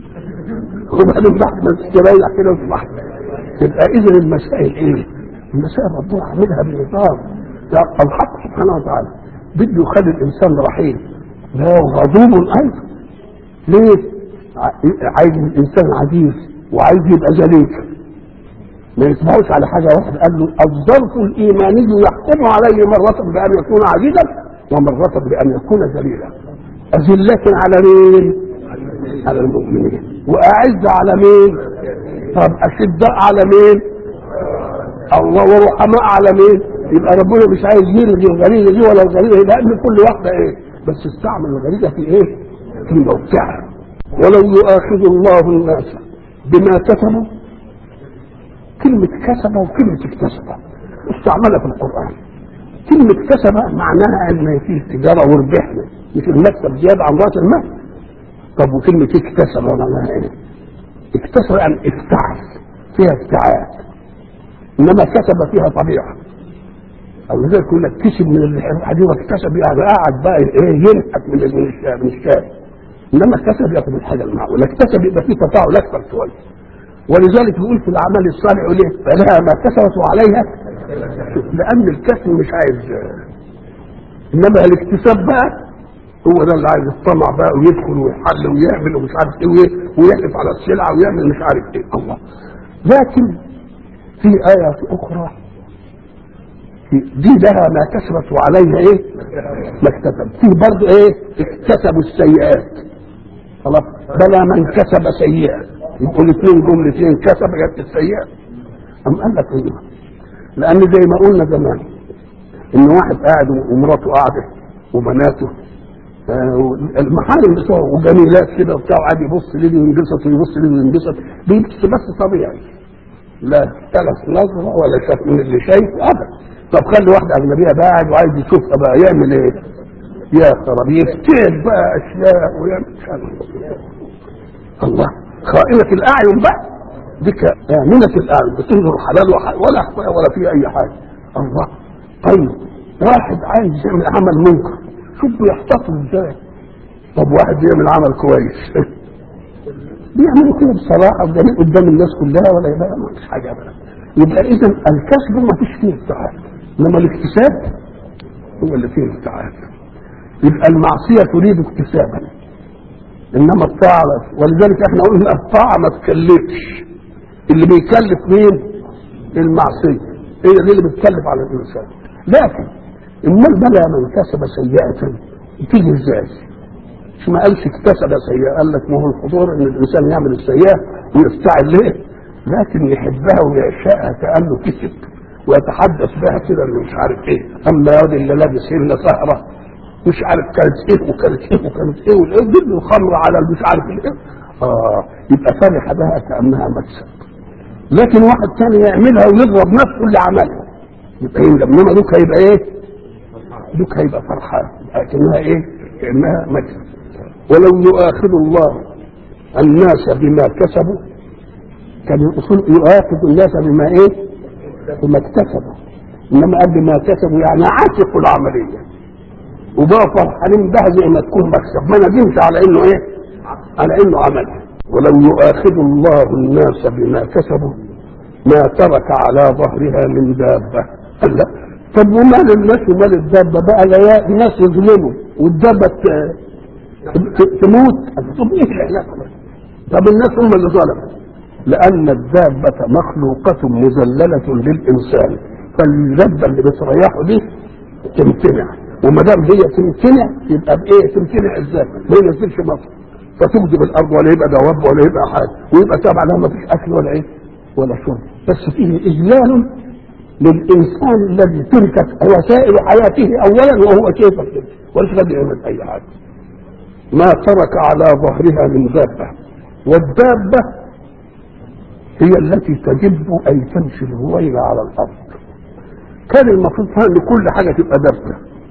وبعدين بعد ما تستريح كده وتصبح يبقى اذا المسائل ايه؟ المسائل ربنا عاملها بنظام ده الحق سبحانه وتعالى بده يخلي الانسان رحيم لا غضوب ايضا ليه؟ ع- عايز الانسان عزيز وعايز يبقى ذليل ما يسمعوش على حاجه واحده قال له الظرف الايماني يحكم عليه مره بان يكون عزيزا ومره بان يكون ذليلا اذله على مين؟ على المؤمنين واعز على مين؟ طب اشداء على مين؟ الله ورحماء على مين؟ يبقى ربنا مش عايز يلغي الغريزه دي ولا الغريزه دي لان كل واحده ايه؟ بس استعمل الغريزه في ايه؟ في موقعها ولو يؤاخذ الله الناس بما كسبوا كلمة كسب وكلمة اكتسب استعملها في القرآن كلمة كسب معناها ان في تجارة وربحنا مش المكسب زيادة عن رأس المال طب وكلمة اكتسب معناها ايه؟ اكتسب يعني افتعل فيها افتعال انما كسب فيها طبيعة او لذلك يقول لك كسب من الربح دي واكتسب يعني قاعد بقى ايه ينحت من من الشارع من الشارع انما كسب ياخد الحاجه المعقوله اكتسب يبقى فيه تفاعل اكثر شويه ولذلك بيقول في العمل الصالح يقول ايه فلها ما كسبت وعليها لان الكسب مش عايز انما الاكتساب بقى هو ده اللي عايز الطمع بقى ويدخل ويحل ويعمل ومش عارف ايه وإيه، ويحلف على السلعه ويعمل مش عارف ايه الله لكن في آية أخرى دي لها ما كسبت وعليها ايه؟ ما اكتسب في برضه ايه؟ اكتسبوا السيئات خلاص بلى من كسب سيئة يبقوا الاثنين جملتين كسب جت السيئة أم قال لك ايه؟ لأن زي ما قلنا زمان إن واحد قاعد ومراته قاعدة وبناته آه، المحارم بتوعه وجميلات كده وبتاع قاعد يبص ليه وينبسط ويبص ليه وينبسط بيبص بس طبيعي لا ثلاث نظرة ولا شاف من اللي شايف أبدا طب خلي واحد أجنبية بقى قاعد وعايز يشوفها بقى يعمل إيه؟ يا خراب يفتعل بقى أشياء ويعمل مش عارف الله خائنة الأعين بقى دي آمنة الأعين بتنظر حلال وح- ولا ولا في أي حاجة الله طيب واحد عايز يعمل عمل منكر شوف بيحتفظ ازاي طب واحد يعمل عمل كويس بيعملوا كده بصراحه وجميل قدام الناس كلها ولا يبقى ما فيش حاجه ابدا يبقى اذا الكسب ما فيش فيه افتعال انما الاكتساب هو اللي فيه افتعال يبقى المعصيه تريد اكتسابا انما الطاعه لا. ولذلك احنا قلنا الطاعه ما تكلفش اللي بيكلف مين؟ المعصيه هي دي اللي بتكلف على الانسان لكن امال بلى من كسب سيئه تيجي ازاي؟ مش ما قالش اكتسب سيئة قال لك ما هو الخطور ان الانسان يعمل السيئة ويفتعل ليه لكن يحبها ويعشقها كانه كسب ويتحدث بها كده انه مش عارف ايه اما ياض اللي لابس هنا سهرة مش عارف كانت ايه وكانت ايه وكانت ايه والايه جد الخمر على مش عارف ايه اه يبقى فرح بها كانها مكسب لكن واحد ثاني يعملها ويضرب نفسه اللي عملها يبقى يندم انما دوك هيبقى ايه؟ دوك هيبقى فرحان لكنها ايه؟ كانها مكسب ولو يؤاخذ الله الناس بما كسبوا كان الاصول يؤاخذ الناس بما ايه؟ بما اكتسبوا انما قال بما كسبوا يعني عاتقوا العمليه وبقوا فرحانين بها زي ما تكون مكسب ما ندمش على انه ايه؟ على انه عملها ولو يؤاخذ الله الناس بما كسبوا ما ترك على ظهرها من دابه قال لا طب ومال الناس ومال الدابه بقى لا الناس يظلموا والدابه ت- ت- تموت طب ايه العلاقه بقى؟ طب الناس هم اللي ظلموا لان الدابه مخلوقه مذلله للانسان فالدابه اللي بتريحه دي تمتنع وما دام هي تمتنع يبقى بايه تمتنع ازاي؟ ما ينزلش مصر فتجدب الارض ولا يبقى دواب ولا يبقى حاجه ويبقى تابع لها ما فيش اكل ولا ايه؟ ولا شرب بس فيه إجلال للإنسان الذي تركت وسائل حياته أولا وهو كيف كده وليس قد يعمل أي حاجة ما ترك على ظهرها من دابة والدابة هي التي تجب أي تمشي الهويلة على الأرض كان المفروض ان كل حاجة تبقى دابة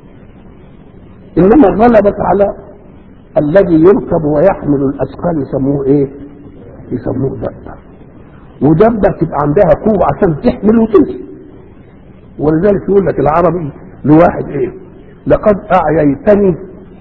إنما غلبت على الذي يركب ويحمل الأثقال يسموه إيه؟ يسموه دابة ودابة تبقى عندها قوة عشان تحمل وتمشي ولذلك يقول لك العربي لواحد إيه؟ لقد أعييتني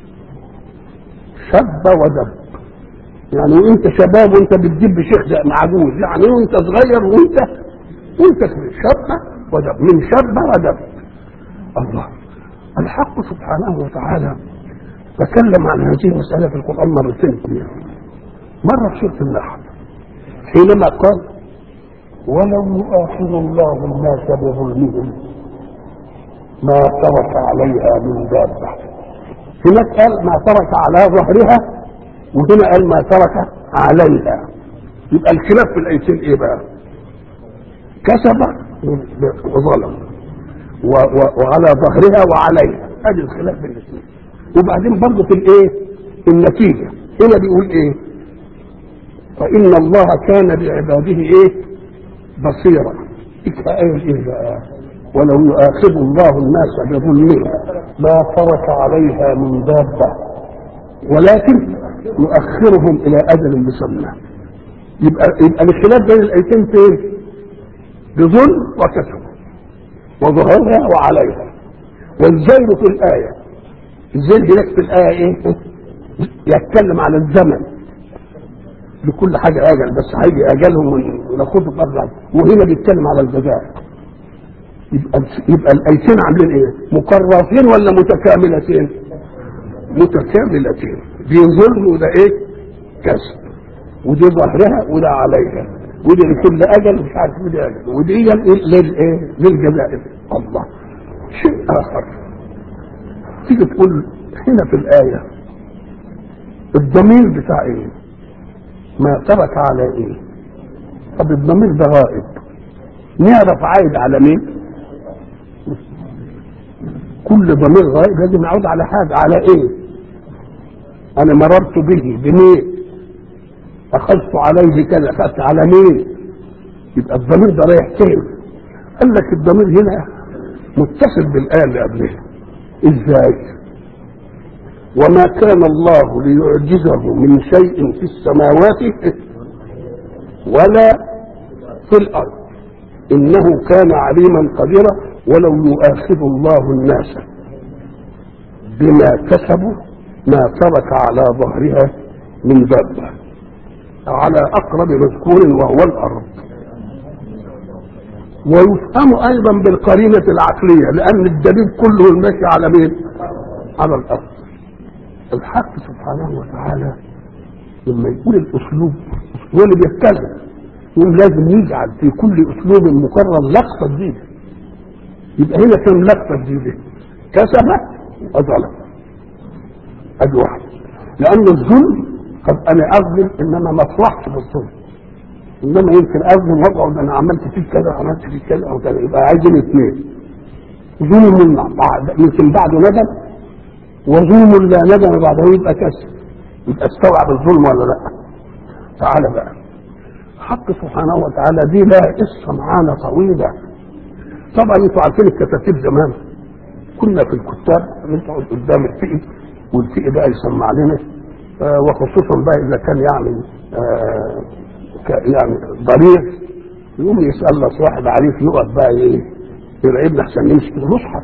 شاب ودب يعني وانت شباب وانت بتجيب شيخ عجوز يعني وانت صغير وانت وانت شاب ودب من شاب ودب الله الحق سبحانه وتعالى تكلم عن هذه المسألة في القرآن مرتين اثنين مرة في سورة النحل حينما قال ولو يؤاخذ الله الناس بظلمهم ما ترك عليها من دابة هناك قال ما ترك على ظهرها وهنا قال ما ترك عليها يبقى الخلاف في الايتين ايه بقى كسب وظلم وعلى ظهرها وعليها ادي الخلاف بين الاثنين وبعدين برضه في الايه النتيجه هنا بيقول ايه فان الله كان بعباده ايه بصيرا ايه ايه بقى ولو يؤاخذ الله الناس بظلمهم ما ترك عليها من دابه ولكن يؤخرهم الى اجل مسمى يبقى يبقى الخلاف بين الايتين فين؟ بظلم وكسب وظهرها وعليها والزير في الايه الزير هناك في الايه ايه؟ يتكلم على الزمن لكل حاجه اجل بس هيجي اجلهم وناخده بره وهنا بيتكلم على الجزاء يبقى يبقى الايتين عاملين ايه؟ مكررتين ولا متكاملتين؟ متكاملتين دي ظلم وده ايه كسب ودي ظهرها وده عليها ودي لكل اجل مش عارف ودي اجل ودي للايه للجزاء الله شيء اخر تيجي تقول هنا في الايه الضمير بتاع ايه ما ترك على ايه طب الضمير ده غائب نعرف عايد على مين كل ضمير غائب لازم يعود على حاجه على ايه انا مررت به بمين اخذت عليه كذا اخذت على مين يبقى الضمير ده رايح فين قال لك الضمير هنا متصل بالايه اللي قبلها ازاي وما كان الله ليعجزه من شيء في السماوات ولا في الارض انه كان عليما قديرا ولو يؤاخذ الله الناس بما كسبوا ما ترك على ظهرها من دابة على أقرب مذكور وهو الأرض ويفهم أيضا بالقرينة العقلية لأن الدليل كله الماشي على مين؟ على الأرض الحق سبحانه وتعالى لما يقول الأسلوب هو اللي بيتكلم يقول لازم يجعل في كل أسلوب مكرر لقطة جديدة يبقى هنا كم لقطة جديدة كسب وظلم ادي واحد لان الظلم قد انا اظلم انما ما افرحش بالظلم انما يمكن اظلم واقعد انا عملت فيك كذا وعملت فيك كذا او كذا يبقى عايزين اثنين ظلم من بعد يمكن بعده ندم وظلم لا ندم بعده يبقى كسب يبقى استوعب الظلم ولا لا تعالى بقى حق سبحانه وتعالى دي لها قصه معانا طويله طبعا انتوا عارفين الكتاتيب زمان كنا في الكتاب نقعد قدام الفئه والفئه بقى يسمع لنا آه وخصوصا بقى اذا كان يعني آه يعني ضرير يقوم يسال لك واحد عريف يقف بقى ايه يرعبنا احسن يمسك المصحف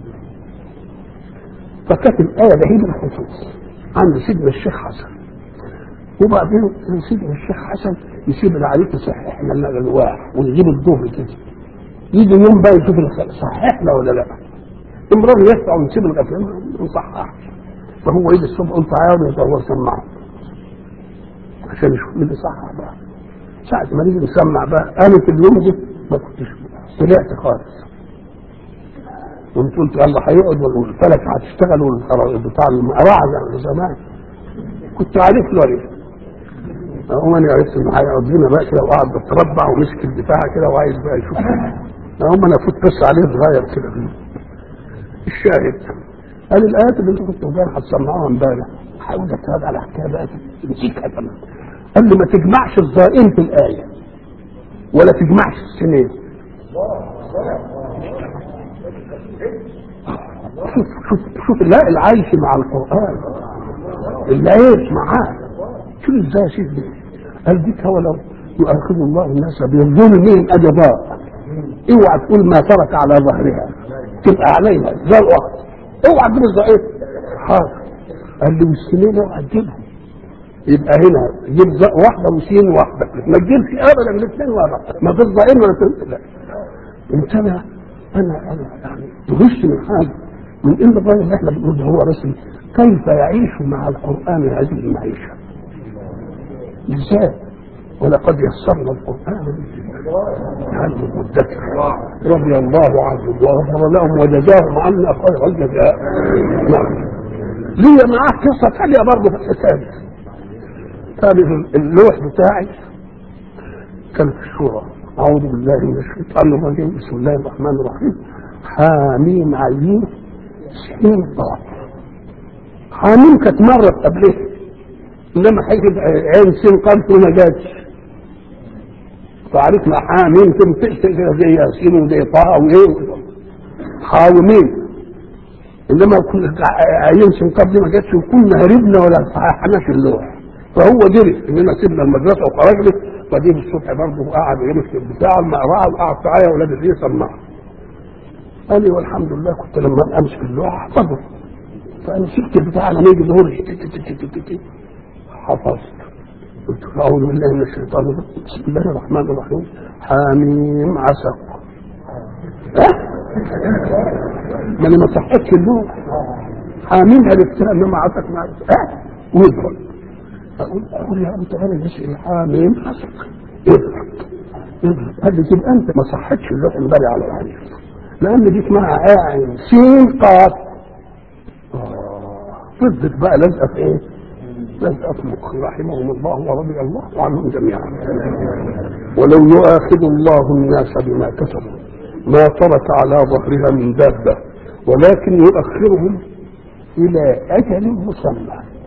فكانت الايه بعيده الخصوص عند سيدنا الشيخ حسن وبعدين سيدنا الشيخ حسن يسيب العريف يصحح لنا الالواح ويجيب الظهر كده يجي يوم بقى يشوف صححنا ولا لا امرار يدفع ويسيب الغفله ما صححش فهو يجي الصبح قلت تعالوا يدور سماعه عشان يشوف مين اللي صحح بقى ساعة ما نيجي نسمع بقى قامت اليوم دي ما كنتش طلعت خالص قمت قلت يلا هيقعد والفلك هتشتغل بتاع المقراعة زي زمان كنت عارف له عارف هم انا عرفت انه هيقعد لنا بقى كده وقعد بتربع ومسك البتاع كده وعايز بقى يشوف هم انا فوت بس عليه صغير كده الشاهد قال الايات اللي انت كنت جاي هتسمعوها امبارح حاول تتفرج على حكايه بقى تمسكها تمام قال لي ما تجمعش الضائن في الايه ولا تجمعش السنين شوف شوف شوف لا العيش مع القران العيش معاه شوف ازاي يا سيدي قال ديك ولو يؤاخذ الله الناس بظلمهم اجباء اوعى تقول ما ترك على ظهرها تبقى عليها زرقة اوعى تجيب الزقيق حاضر قال لي والسنين اوعى تجيبهم يبقى هنا جيب زق واحده وسين واحده ما تجيبش ابدا الاثنين ورا ما فيش ضائن ولا تنسى لا انت انا انا انا يعني تغش من حاجه من ان الراجل اللي احنا بنقول ده هو رسمي كيف يعيش مع القران هذه المعيشه ازاي ولقد يسرنا القران هل المدكر رضي الله عنهم وغفر لهم وجزاهم عنا خير الجزاء نعم ليا معاه قصه ثانيه برضه في الحساب كان اللوح بتاعي كان في الشورى أعوذ بالله من الشيطان الرجيم بسم الله الرحمن الرحيم حاميم عين سين طاء حاميم كانت مرت قبلها انما حته عين سين قلت وما جاتش فعرفنا حاميم تمسك كده زي ياسين وزي طه وايه حاومين انما عين سين قبل ما جاتش وكنا هربنا ولا صححناش اللوح فهو جري اننا سيبنا المدرسه وخرجنا وبعدين الصبح برضه قعد يمسك البتاع المقرعه وقعد معايا ولابس ايه سماعه قال لي والحمد لله كنت لما امسك اللوحه احفظه فمسكت البتاع لما يجي ظهوري حفظت قلت اعوذ بالله من الشيطان الرجيم بسم الله الرحمن الرحيم حاميم عسق ها ما انا ما صحتش اللوح حاميم عرفتها انما عسق ما عرفتها ها ويضرب اقول اقول يا انت انا مش حاميم عسق اضرب اضرب قال لي تبقى انت ما صحتش اللوح امبارح على الحديث لان دي اسمها عين سين قاف فضلت بقى لازقه في ايه؟ لازقه في مخي رحمهم الله ورضي الله عنهم جميعا ولو يؤاخذ الله الناس بما كسبوا ما ترك على ظهرها من دابه ولكن يؤخرهم الى اجل مسمى